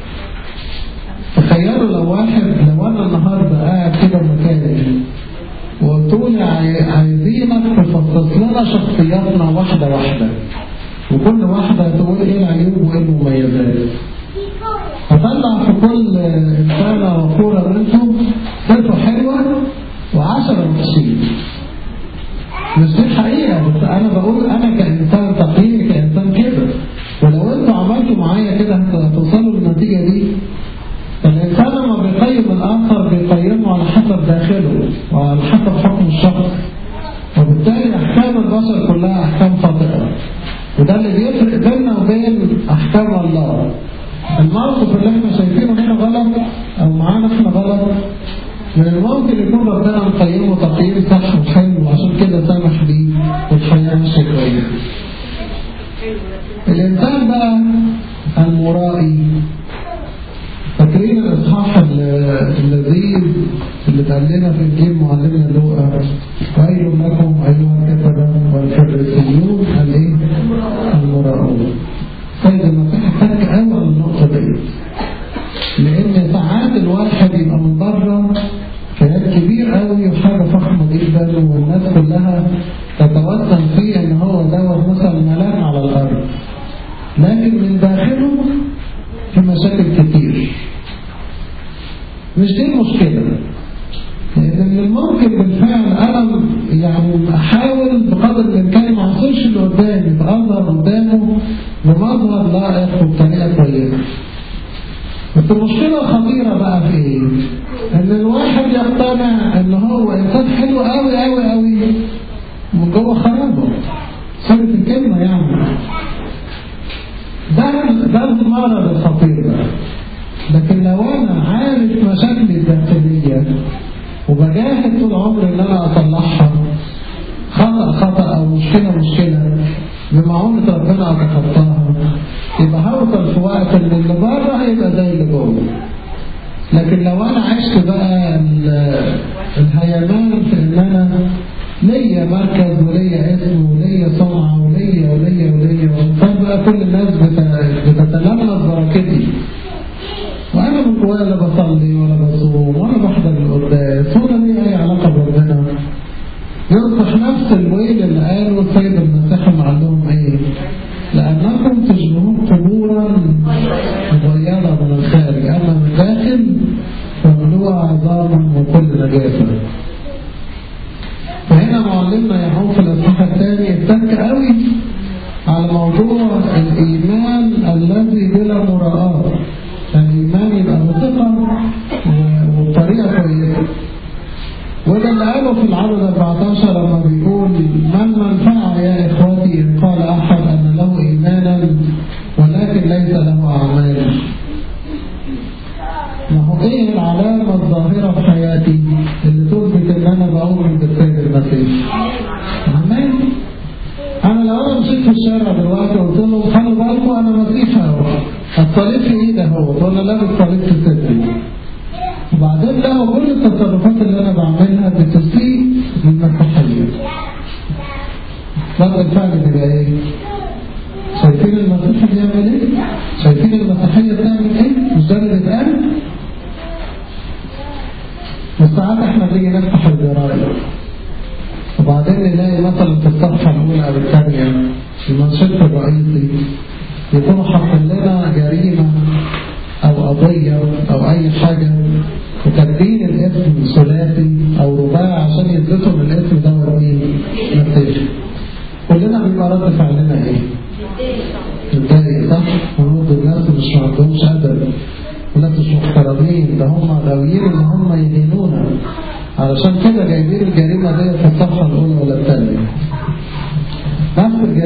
تخيلوا لو واحد لو انا النهارده قاعد كده مكاني وقلت له عايزينك تفصص لنا شخصياتنا واحده واحده وكل واحده تقول ايه العيوب وايه المميزات هطلع في كل انسانه وقوره منكم صفه حلوه وعشرة وحشين مش دي الحقيقة بس أنا بقول أنا كإنسان تقييمي كإنسان كده ولو أنتوا عملتوا معايا كده هتوصلوا للنتيجة دي الإنسان لما بيقيم الآخر بيقيمه على حسب داخله وعلى حسب حكم الشخص وبالتالي أحكام البشر كلها أحكام خاطئة وده اللي بيفرق بيننا وبين أحكام الله الموقف اللي احنا شايفينه هنا غلط أو معانا احنا غلط من الممكن يكون ربنا مقيمه تقييم صح وحلو وعشان كده سامح بيه والحياة ماشية كويس. الإنسان بقى المرائي فاكرين الإصحاح اللذيذ اللي اتقال لنا في إنجيل معلمنا لوقا ويل لكم أيها الكتبة والفريسيون الإيه؟ المراؤون. سيد المسيح احتاج قوي على النقطة دي. لأن ساعات الواحد يبقى من بره كيان كبير قوي وحاجة فخمة جدا والناس كلها تتوسم فيه إن هو دوت مثلا ملاك على الأرض. لكن من داخله في مشاكل كتير مش دي المشكلة لأن من الممكن بالفعل أنا يعني أحاول بقدر الإمكان ما أوصلش اللي قدامي أظهر قدامه بمظهر لائق وبطريقة كويسة بس المشكلة الخطيرة بقى في إيه؟ إن الواحد يقتنع إن هو إنسان حلو قوي قوي قوي من جوه خرابه صورة الكلمة يعني ده ده المرض الخطير ده لكن لو انا عارف مشاكلي الداخليه وبجاهد طول عمري ان انا اصلحها خطا خطا او مشكله مشكله بمعونه ربنا اتخطاها يبقى هوصل في وقت ان اللي بره هيبقى زي اللي جوه لكن لو انا عشت بقى الهيمان في ان انا ليا مركز وليا اسم وليا سمعة وليا وليا وليا وانصار بقى كل الناس بتتلمس بركتي وانا من جوايا لا بصلي ولا بصوم ولا بحضر القداس ولا لي اي علاقه بربنا يصبح نفس الويل اللي قاله السيد المسيح معلوم ايه لانكم تشبهون قبورا مغيره من الخارج اما من داخل فملوءه عظاما وكل نجاسه فهنا معلمنا يعقوب في الاصحاح الثاني اتك قوي على موضوع الايمان الذي بلا مراءة الايمان يبقى بثقة وبطريقة كويسة وده اللي قاله في العدد 14 لما بيقول من منفعة يا اخوتي ان قال احد ان له ايمانا ولكن ليس له اعمال ما هو ايه العلامة الظاهرة في حياتي اللي تثبت ان انا بؤمن بالسيد المسيح عمال انا لو انا مشيت في الشارع دلوقتي وقلت لهم خلوا بالكم انا مسيح اهو الصليب في ايدي اهو وانا لابس صليب في صدري وبعدين لا كل التصرفات اللي انا بعملها بتسيء للمسيحية رد الفعل بيبقى ايه؟ شايفين المسيح بيعمل ايه؟ شايفين المسيحية بتعمل ايه؟ مش ده اللي بيتقال؟ وساعات احنا بنيجي نفتح الجرايد وبعدين نلاقي مثلا في الصفحة الأولى أو الثانية المنشط الرئيسي يكونوا حاطين لنا جريمة أو قضية أو أي حاجة وكاتبين الاسم ثلاثي أو رباعي عشان يثبتوا إن الاسم ده مين؟ مسيحي. كلنا بيبقى رد فعلنا إيه؟ متضايق صح؟ ونقول الناس مش ما عندهمش أدب وناس مش محترمين ده هم غاويين إن هم يهينونا علشان كده جايبين الجريمة دي في الصفحة الأولى ولا الثانية نفس الجريمة اللي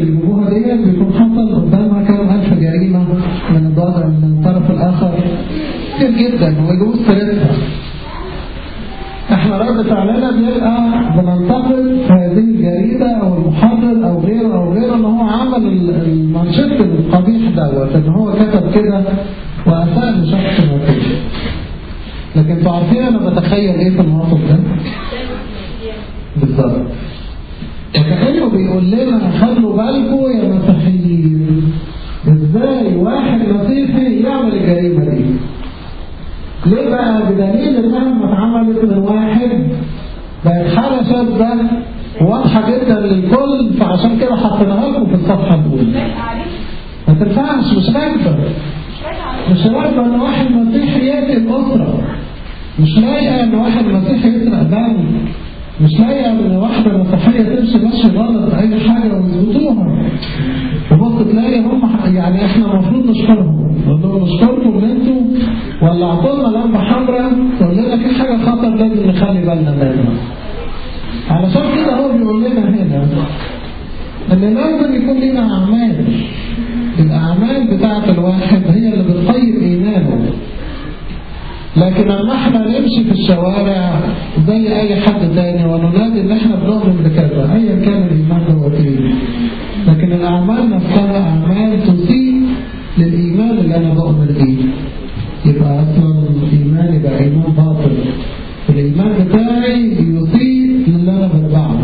بيجيبوها دي بيكون حصل قدامها كام ألف جريمة من الضغط من الطرف الآخر كتير جدا ويجوز سيرتها احنا رد فعلنا بيبقى بننتقد هذه الجريدة او المحرر او غيره او غيره ان هو عمل المانشيت القبيح دوت ان هو كتب كده واساء لشخص ما فيش لكن انتوا عارفين انا بتخيل ايه في الموقف ده؟ بالظبط وكأنه بيقول لنا خلوا بالكم يا مسيحيين ازاي واحد مسيحي يعمل الجريمة دي ليه بقى بدليل انها لما اتعملت من واحد بقت حالة شاذة واضحة جدا للكل فعشان كده حطيناها لكم في الصفحة الأولى ما تنفعش مش راكبة مش راكبة ان واحد مسيحي يقتل أسرة مش لايقة ان واحد مسيحي يسرق بنك مش لاقي ان واحدة مسيحية تمشي ماشي غلط اي حاجة ويظبطوها وبص تلاقي هم يعني احنا المفروض نشكرهم نقول لهم نشكركم ان انتوا ولعتوا لنا لمبة حمراء تقول لنا في حاجة خطر لازم نخلي بالنا منها علشان كده هو بيقول لنا هنا ان لازم يكون لنا اعمال الاعمال بتاعت الواحد هي اللي بتطيب ايمانه لكن لما احنا نمشي في الشوارع زي اي حد تاني وننادي ان احنا بنؤمن بكذا ايا كان الايمان ده ايه لكن الاعمال نفسها اعمال تسيء للايمان اللي انا بؤمن بيه يبقى اصلا ايماني بقى ايمان باطل الايمان بتاعي يسيء للي انا بتبعه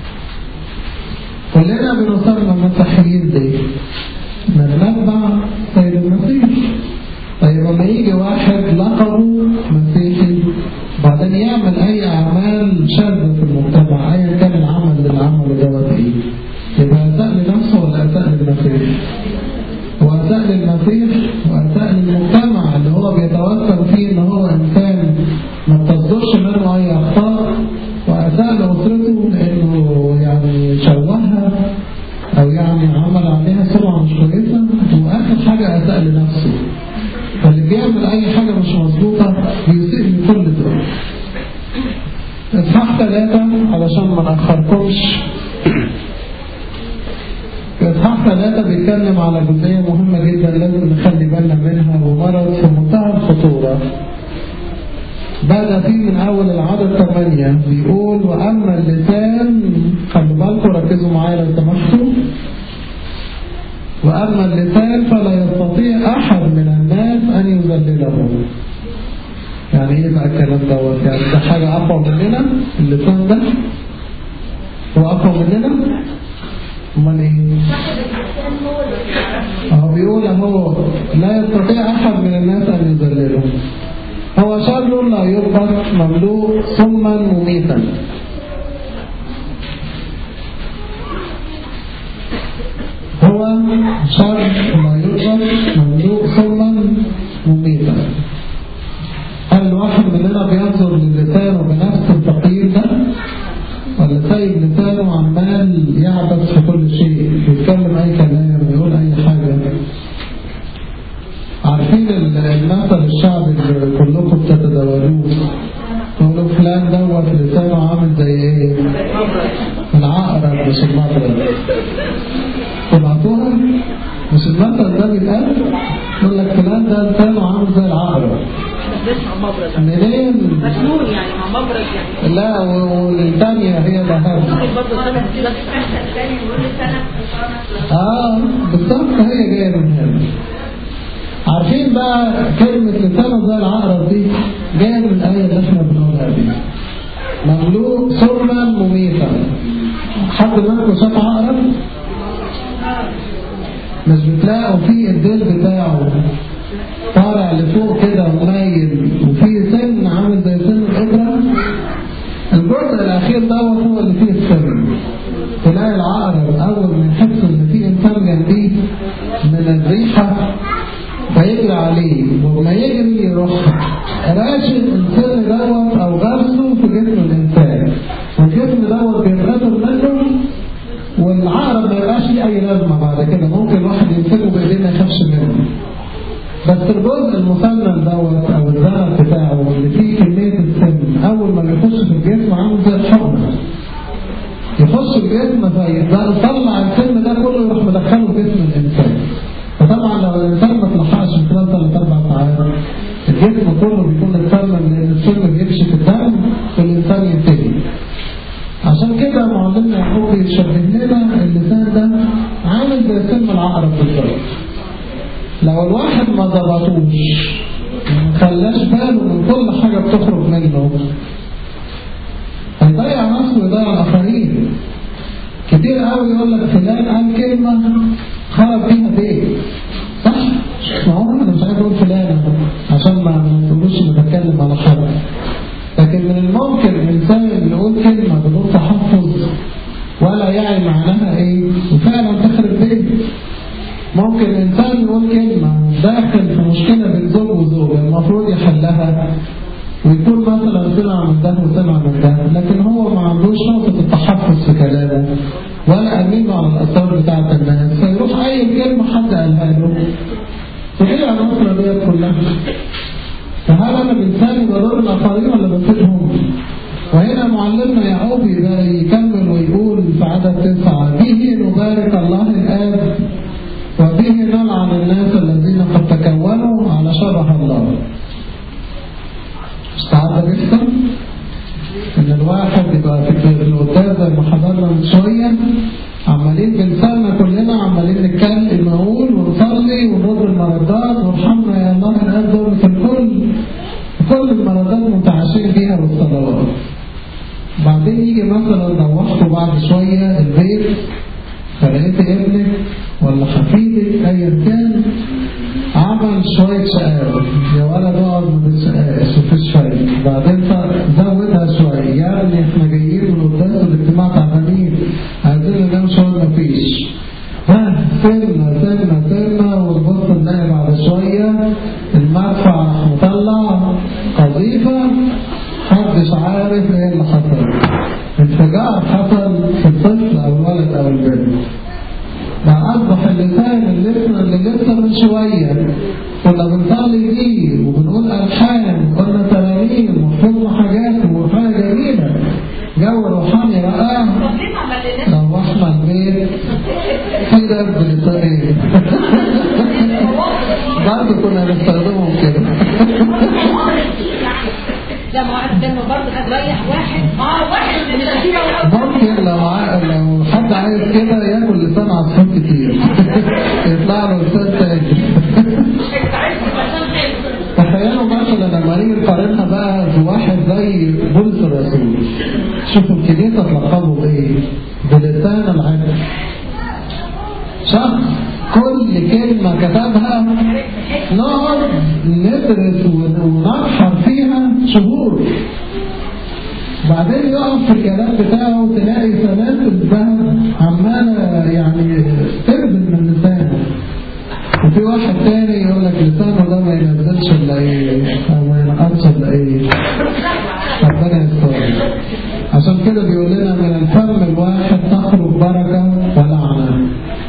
كلنا بنصرنا مسيحيين دي نتبع سيد المسيح طيب لما يجي واحد لقبه مسيحي بعدين يعمل اي اعمال شاذة في المجتمع ايا كان العمل اللي عمله دوت ايه يبقى اساء لنفسه ولا اساء للمسيح واساء للمسيح واساء للمجتمع اللي هو بيتوسل فيه ان هو انسان ما بتصدرش منه اي اخطاء واساء لاسرته لانه يعني شوهها او يعني عمل عليها سمعه مش كويسه واخر حاجه اساء لنفسه فاللي بيعمل اي حاجة مش مظبوطة بيسيء لكل دول اصحاح ثلاثة علشان ما نأخركمش اصحاح ثلاثة بيتكلم على جزئية مهمة جدا لازم نخلي بالنا منها ومرض في منتهى الخطورة بدأ فيه من أول العدد ثمانية بيقول وأما اللسان خلوا بالكم ركزوا معايا لو سمحتوا وأما اللسان فلا يستطيع أحد من الناس أن يذلله يعني إيه بقى الكلام دوت يعني ده حاجة أقوى مننا اللسان ده هو أقوى مننا أمال إيه هو بيقول هو لا يستطيع أحد من الناس أن يذلله هو شر لا يربط مملوء ثما مميتا هو شر لا يضرب مملوء ثما مميتا هل الواحد مننا بينظر للسانه بنفس التقييم ده ولا سايب لسانه عمال يعبث في كل شيء بيتكلم اي كلام ويقول اي حاجه عارفين المثل الشعبي اللي كلكم بتتداولوه يقولوا فلان دوت لسانه عامل زي ايه العقرب مش المضرب سمعتوها مش المثل ده بيتقال يقول لك فلان ده لسانه عامل زي العقرب منين مجنون يعني مع مبرد يعني لا والثانية هي الأهم برضه سنة اه بالظبط هي جاية من هنا عارفين بقى كلمة لسانه زي العقرب دي جاية من الآية اللي احنا بنقولها دي مملوء سرا مميتا حد منكم شاف عقرب؟ مش بتلاقوا فيه الديل بتاعه طالع لفوق كده ومايل وفيه سن عامل زي سن الإبرة الجزء الأخير دوت هو اللي فيه السن تلاقي العقرب أول ما يحس إن في إنسان جنبيه من الريحة فيجري عليه وما يجري يروح راشد السن دوت أو غرسه في جسم الإنسان والجسم دوت بيتغسل منه والعقرب ما يبقاش ليه أي لازمة بعد كده ممكن الواحد يمسكه بإيديه ما يخافش منه بس الجزء المسنن دوت او الزرع بتاعه اللي فيه كمية السم اول ما بيخش في الجسم عامل زي الحقنة يخش يخش الجسم فيبقى يطلع السم ده كله يروح مدخله في جسم الانسان فطبعا لو الانسان ما اتلحقش في خلال ثلاث اربع ساعات الجسم كله بيكون اتسمم لان السم بيمشي في الدم والانسان ينتهي عشان كده معلمنا يعقوب يشبه لنا اللسان ده عامل زي سم العقرب بالظبط لو الواحد ما ضبطوش ما خلاش باله من كل حاجه بتخرج منه هيضيع نفسه ويضيع الاخرين كتير قوي يقول لك فلان قال كلمه خرب فيها بيت صح؟ ما هو انا مش عايز اقول فلان عشان ما تقولوش اني بتكلم على حد لكن من الممكن انسان يقول كلمه بدون تحفظ ولا يعي معناها ايه وفعلا تخرب بيت ممكن انسان يقول كلمه داخل في مشكله بين زوج وزوجه المفروض يحلها ويكون مثلا سمع من ده وسمع من ده لكن هو ما عندوش نقطة التحفظ في كلامه ولا أمين على الأسرار بتاعة الناس فيروح أي كلمة حد قالها له تضيع الأسرة ديت كلها فهل أنا بإنساني بضر الآخرين ولا بفيدهم؟ وهنا معلمنا يعقوب يكمل ويقول في عدد تسعة به نبارك الله الآب وبه نلعن الناس الذين قد تكونوا على شبه الله ساعات ده بيحصل ان الواحد يبقى في القداس زي ما حضرنا من شويه عمالين بنسالنا كلنا عمالين نتكلم نقول ونصلي ونرد المردات وارحمنا يا الله الاب دول في الكل كل المردات متعاشين بيها والصلوات بعدين يجي مثلا روحته بعد شويه البيت فلقيت ابنك ولا حفيدك ايا كان عمل شوية شقاوة يا ولد اقعد ما تشقاش مفيش فايدة بعدين زودها شوية يا ابني احنا جايين من قدام الاجتماع تعبانين عايزين ننام شوية مفيش ها سيبنا سيبنا سيبنا ونبص نلاقي بعد شوية المدفع راح مطلع قذيفة محدش عارف ايه اللي حصل انفجار حصل في الطفل او الولد او البنت بقى أصبح اللسان اللي لسه اللي لسه من شوية كنا بنصلي فيه وبنقول ألحان وقلنا ترانيم وحفظنا حاجات وحاجة جميلة جو روحاني بقى روحنا البيت في درس لسانين برضه كنا بنستخدمهم كده لا ما واحد كان برضه هتريح واحد اه واحد من الأخيرة ممكن لو ع- لو حد عايز كده ياكل لسان عصفور كتير يطلع له لسان تاني تخيلوا مثلا لما نيجي نقارنها بقى بواحد زي بولس الرسول شوفوا الكنيسه تلقبه بايه؟ بلسان العدل شخص كل كلمة كتبها نقعد ندرس ونبحر فيها شهور بعدين يقف في الكلام بتاعه تلاقي سلاسل الذهب عمالة يعني تربل من لسانه وفي واحد تاني يقول لك لسانه ده ما ينزلش الا ايه او ما ينقصش الا ايه ربنا يستر عشان كده بيقول لنا من الفم الواحد تخرج بركة ولعنة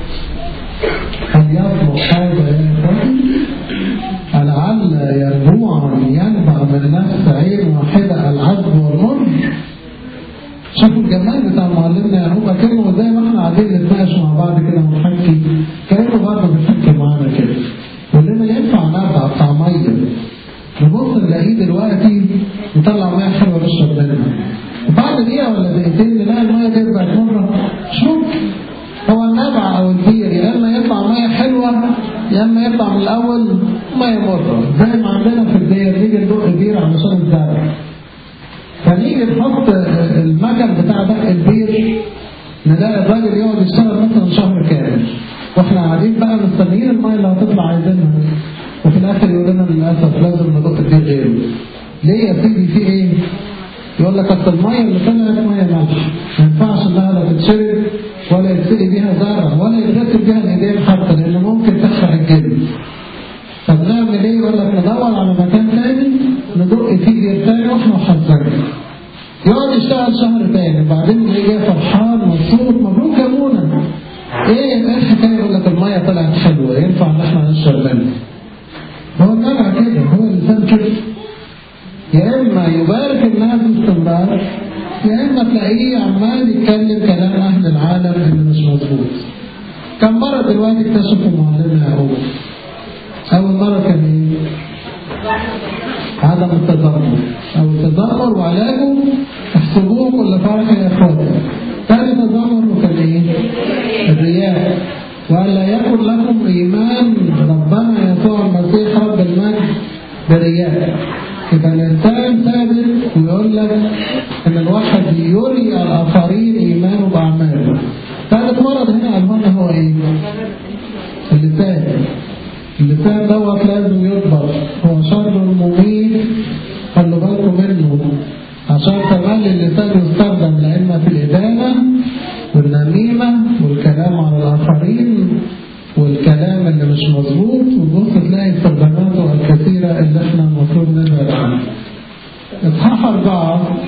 فليطلب حاجة يا إخواني لعل ينبوع ينبع من نفس عين واحدة العذب والمر شوفوا الجمال بتاع معلمنا يعقوب كانه زي ما احنا قاعدين نتناقش مع بعض كده ونحكي كانه برضه بيحكي معانا كده يقول لنا ينفع نبع بتاع ميه نبص نلاقيه دلوقتي يطلع ميه حلوه نشرب منها وبعد دقيقه ولا دقيقتين نلاقي الميه دي بقت مره شوف هو النبع او البير يا اما يطلع ميه حلوه يا اما يطلع من الاول ميه مره زي ما عندنا في البير نيجي ندق بير علشان الزرع فنيجي نحط المكن بتاع دق البير نلاقي الراجل يقعد يشتغل مثلا شهر كامل واحنا قاعدين بقى مستنيين الميه اللي هتطلع عايزينها وفي الاخر يقول لنا للاسف لازم ندق البير غيره ليه يا سيدي في ايه؟ يقول لك اصل الميه اللي طلعت ميه ملح ما ينفعش انها لا تتشرب ولا يتسقي بيها زرع ولا يتغسل بيها الايدين حتى لان ممكن تحرق الجلد طب نعمل ايه يقول لك ندور على مكان تاني ندق فيه جير تاني واحنا محذرين يقعد يشتغل شهر تاني وبعدين يجي فرحان مبسوط مبروك يا ابونا ايه ايه الحكايه يقول لك الميه طلعت حلوه ينفع ان احنا نشرب منها هو النبع كده هو الانسان كده يا اما يبارك الناس باستمرار يا اما تلاقيه عمال يتكلم كلام اهل العالم اللي مش مظبوط كم مرة دلوقتي اكتشفوا معلمنا يعقوب أول مرة كان إيه؟ عدم التذمر أو التذمر وعلاجه احسبوه كل فرح يا إخواتي ثاني تذمر كان إيه؟ الرياء وأن لا يكن لكم إيمان ربنا يسوع المسيح رب المجد برياء يبقى الإنسان ثابت ويقول لك إن الواحد يري الآخرين إيمانه بأعماله ثالث مرض هنا قالوا هو إيه؟ اللسان اللسان دوت لازم يضبط هو شر مميت خلوا بالكم منه عشان كمان اللسان يستخدم لإما في الإدانة والنميمة والكلام على الآخرين والكلام اللي مش مظبوط وتبص تلاقي استخداماته الكثيرة اللي احنا المفروض نبعد عنها. إصحاح أربعة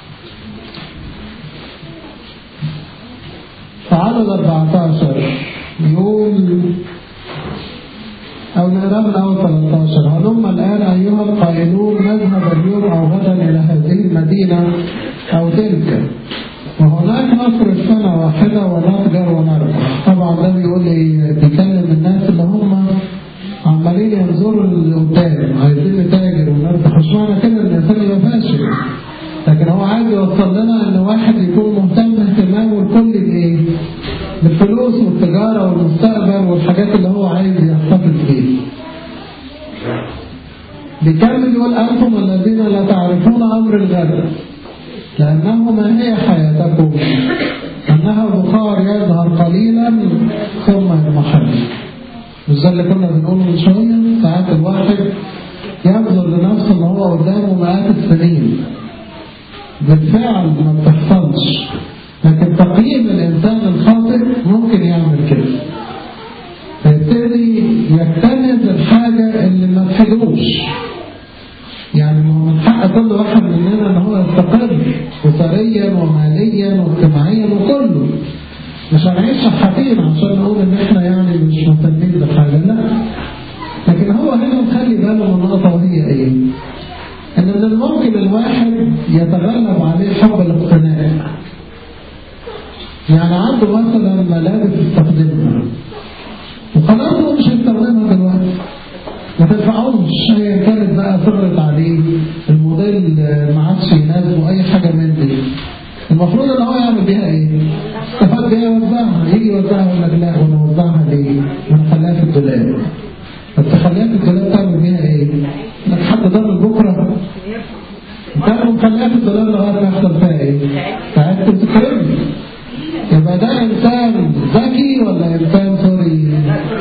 تعالوا 14 يقول أو نقرأ من أول 13 هلم الآن أيها القائلون نذهب اليوم أو غدا إلى هذه المدينة أو تلك وهناك نصرف سنة واحدة ونتجر ونربح طبعا ده بيقول لي بيكلم الناس اللي هم عمالين ينظروا لقدام عايزين نتاجر ونربح مش معنى كده ان الانسان يبقى فاشل لكن هو عايز يوصل لنا ان واحد يكون مهتم اهتمامه الكلي بايه؟ بالفلوس والتجاره والمستقبل والحاجات اللي هو عايز يحتفظ بيها. بيكمل يقول انتم الذين لا تعرفون امر الغد لانه ما هي حياتكم؟ انها بخار يظهر قليلا ثم يضمحل. مش ده اللي كنا بنقوله من شويه ساعات الواحد ينظر لنفسه ان هو قدامه مئات السنين بالفعل ما بتحصلش لكن تقييم الإنسان الخاطئ ممكن يعمل كده فيبتدي يجتنب الحاجة اللي ما تفيدوش يعني من حق كل واحد مننا ان هو يستقر اسريا وماليا واجتماعيا وكله مش هنعيش شحاتين عشان نقول ان احنا يعني مش مهتمين بحاجه لا لكن هو هنا مخلي باله من نقطه وهي ايه؟ ان من الممكن الواحد يتغلب عليه حب الاقتناء يعني عنده مثلا ملابس يستخدمها وخلاص هو مش هيستخدمها دلوقتي ما تنفعوش هي كانت بقى صغرت عليه الموديل ما عادش يناسبه اي حاجه من دي المفروض ان هو يعمل بيها ايه؟ استفاد بيها يوزعها يجي يوزعها يقول لك لا وانا اوزعها ليه؟ ما نخليها في الدولاب طب تخليها في الدولاب تعمل بيها ايه؟ لك حد ضرب بكره انت مخليها في الدولاب لغايه ما يحصل فيها ايه؟ ساعات تفتكرني يبقى ده انسان ذكي ولا انسان سوري؟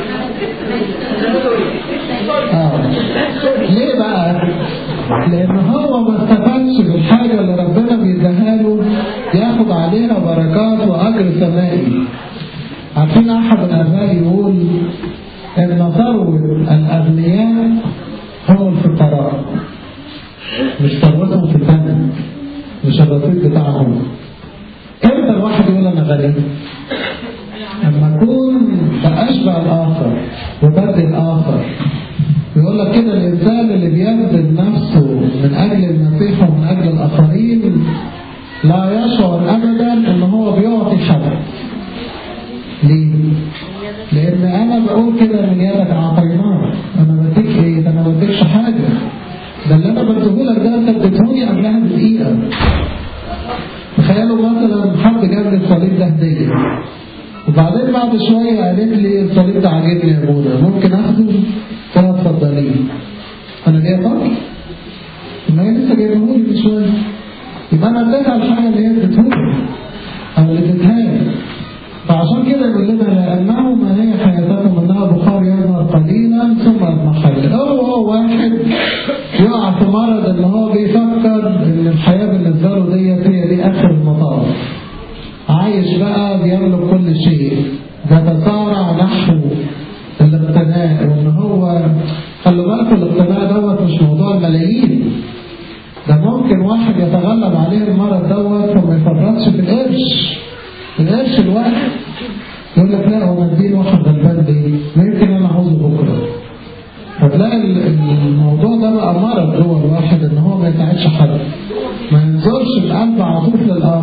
اه ليه بقى؟ لان هو ما استفادش بالحاجه اللي ربنا بيديها له ياخد عليها بركات واجر سمائي عارفين احد الاباء يقول ان ثروه الاغنياء هم الفقراء مش ثروتهم في البنك مش الرصيد بتاعهم امتى الواحد يقول انا غني؟ لما اكون بأشبع الاخر وبدي الاخر يقول لك كده الانسان اللي بيبذل نفسه من اجل المسيح ومن اجل الاخرين لا يشعر ابدا ان هو بيعطي حد ليه؟ لان انا بقول كده من يدك اعطيناك انا بديك ايه؟ ده انا ما بديكش حاجه ده اللي انا بديهولك ده انت اديتهولي قبلها بدقيقه تخيلوا مثلا حد جاب لي الصليب ده هديه وبعدين بعد شويه قالت لي الصليب ده عاجبني يا ابونا ممكن اخده؟ قلت لها اتفضلي انا جاي فرق ما هي لسه جايبهولي من شويه يبقى انا اديتها الحاجه اللي هي اديتهولي او اللي اديتها لي فعشان كده يقول لنا لانه ما هي حياتكم انها بخار يظهر قليلا ثم يضمحل هو هو واحد يقع في مرض ان هو بيفكر ان الحياه بالنسبه له ديت هي دي اخر المطاف عايش بقى بيملك كل شيء بيتصارع نحو الاقتناء وان هو خلوا بالكم الاقتناء دوت مش موضوع الملايين ده ممكن واحد يتغلب عليه المرض دوت وما يفرطش في القرش القرش الواحد يقول لك لا هو مدين واحد غلبان ليه؟ ما يمكن انا عاوزه بكره فتلاقي الموضوع ده بقى مرض جوه الواحد ان هو ما يساعدش حد ما ينظرش بقلب عطوف للاخر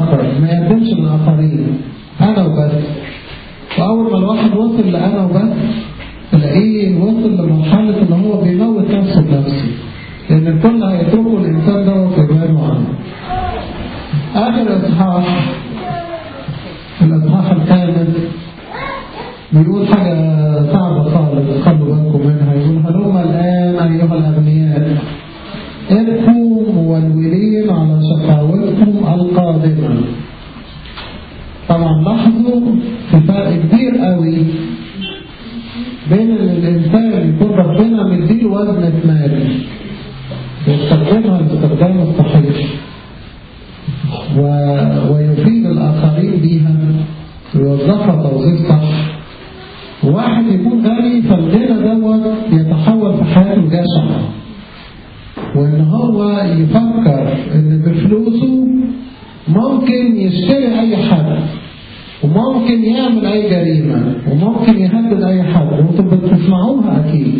وصل لأنا وبس تلاقيه وصل لمرحلة إن هو بيموت نفسه بنفسه لأن الكل هيتركوا الإنسان دوت ويبعدوا عنه آخر إصحاح الإصحاح الخامس بيقول حاجة صعبة خالص خلوا بالكم منها يقول هلوم الآن أيها الأغنياء ابكوا مولولين على شقاوتكم القادمة طبعا لاحظوا في فرق كبير قوي بين ان الانسان يكون ربنا مديله وزنة مال يستخدمها الاستخدام الصحيح و... ويفيد الاخرين بيها ويوظفها توظيف صح وواحد يكون غني فالغنى دوت يتحول في حياته جشع وان هو يفكر ان بفلوسه ممكن يشتري اي حد وممكن يعمل اي جريمة وممكن يهدد اي حد وانتم بتسمعوها اكيد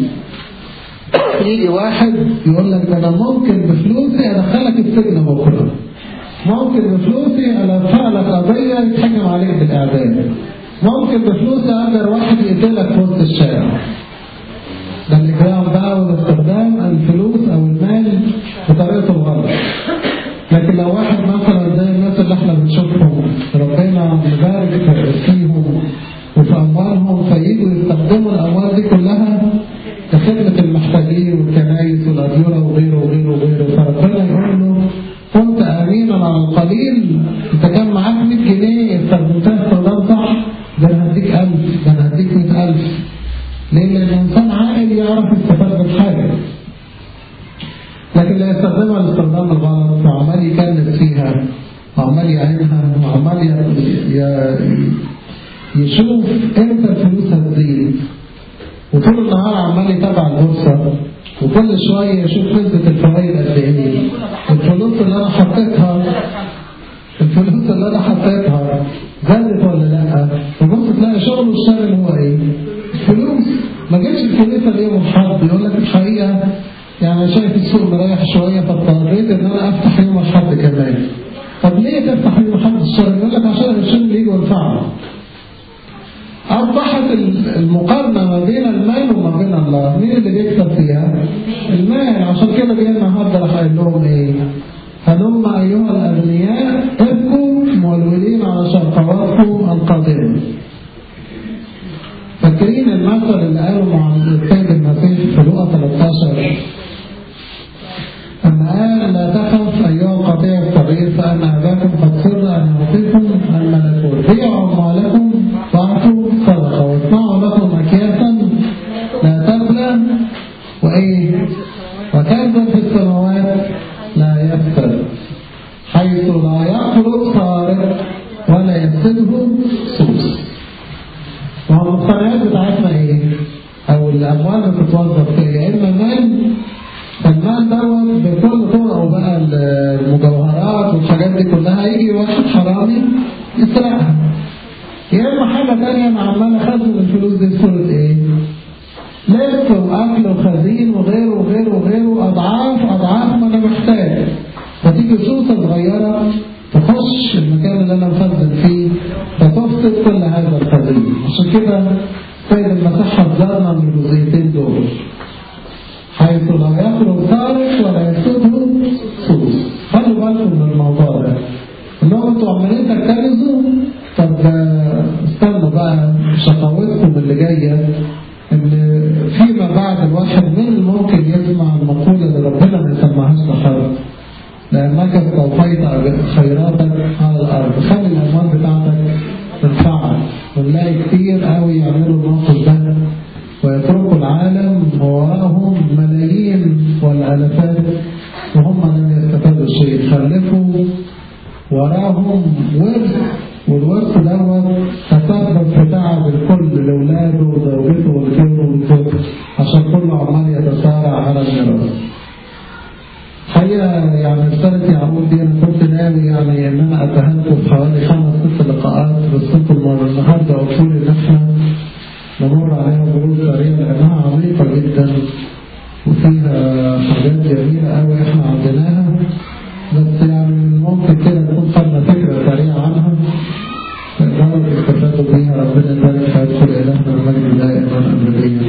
يجي واحد يقول لك ده انا ممكن بفلوسي ادخلك السجن بكره ممكن بفلوسي ادفع لك قضيه يتحكم عليك بالاعدام ممكن بفلوسي اقدر واحد يقتلك في وسط الشارع ده الاجرام بقى والاستخدام الفلوس او المال بطريقته الغلط لكن لو واحد مثلا زي الناس اللي احنا بنشوفهم ربنا مبارك فيهم وفي اموالهم فييجوا يستخدموا الاموال دي كلها لخدمة المحتاجين والكنايس والأديرة وغيره وغيره وغيره فربنا يقول له كنت أمينا على القليل أنت كان معاك 100 جنيه استخدمتها استخدام صح ده أنا هديك 1000 ده أنا هديك 100000 ليه؟ لأن الإنسان عاقل يعرف يستفاد بالحاجة لكن لا يستخدمها لاستخدام الغلط وعمال يكلف فيها وعمال يعينها وعمال ي... ي... يشوف امتى الفلوس هتزيد وطول النهار عمال يتابع البورصة وكل شوية يشوف نسبة الفوائد قد ايه الفلوس اللي انا حطيتها الفلوس اللي انا حطيتها زادت ولا لا وبص تلاقي شغله الشغل هو ايه الفلوس ما جبتش الكنيسة ليه من حد يقول لك الحقيقة يعني شايف السوق مريح شوية فاضطريت ان انا افتح يوم الحد كمان طب ليه تفتح يوم الحد الشهر يقول لك عشان الشغل يجي وينفعه أصبحت المقارنة ما بين المال وما بين الله مين اللي بيكسب فيها المال عشان كده جاي النهارده راح قايل لهم ايه هلم أيها الأغنياء ابكوا مولولين على شقواتكم القادمة فاكرين المثل اللي قاله مع السيد المسيح في لقا 13 أما قال لا تخف أيها القطيع الصغير فأن أباكم قد سر أن يعطيكم الملكوت بيعوا أموالكم واعطوا صدقة واصنعوا لكم أكياسا لا تبلى وإيه وكنزا في السماوات لا يفسد حيث لا يخرج سارق ولا يفسده سوس وهو المقتنيات بتاعتنا ايه؟ او الاموال اللي بتتوظف فيها يا اما مال فالمال دوت بكل طرقه بقى المجوهرات والحاجات دي كلها يجي واحد حرامي يسرقها يا اما حاجه ثانيه انا عمال اخزن الفلوس دي صوره ايه؟ لبس واكل وخزين وغيره وغيره وغيره اضعاف اضعاف ما انا محتاج فتيجي سوسه صغيره تخش المكان اللي انا مخزن فيه فتفسد كل هذا الخزين عشان كده سيد المسيح حذرنا من الجزئيتين دول حيث لا يخرج سارق ولا يفسده سوس خلوا بالكم من الموضوع ده اللي هو انتوا عمالين تكترزوا طب استنوا بقى شقاوتكم اللي جايه ان فيما بعد الواحد من ممكن يسمع المقولة اللي ربنا ما يسمعهاش لحد لأنك استوفيت خيراتك على الأرض خلي الأموال بتاعتك تنفعك ونلاقي كتير قوي يعملوا الموقف ده ويتركوا العالم ووراءهم ملايين والآلافات وهم لم يستفادوا شيء خلفوا وراهم ورث والورث دوت تسبب في تعب الكل لاولاده وزوجته والكل والكل عشان كله عمال يتسارع على الميراث. حقيقة يعني رسالة يعقوب دي أنا كنت ناوي يعني إن أنا أتهمكم في حوالي خمس ست لقاءات بس انتوا المرة النهاردة قلتوا لي إن إحنا نمر عليها مرور سريع لأنها عميقة جدا وفيها حاجات جميلة أوي إحنا عندناها بس يعني ممكن كده نكون خدنا فكرة سريعة عنها تقدروا تستفادوا بيها ربنا يبارك في عيشكم إلهنا المجد دائما أبديا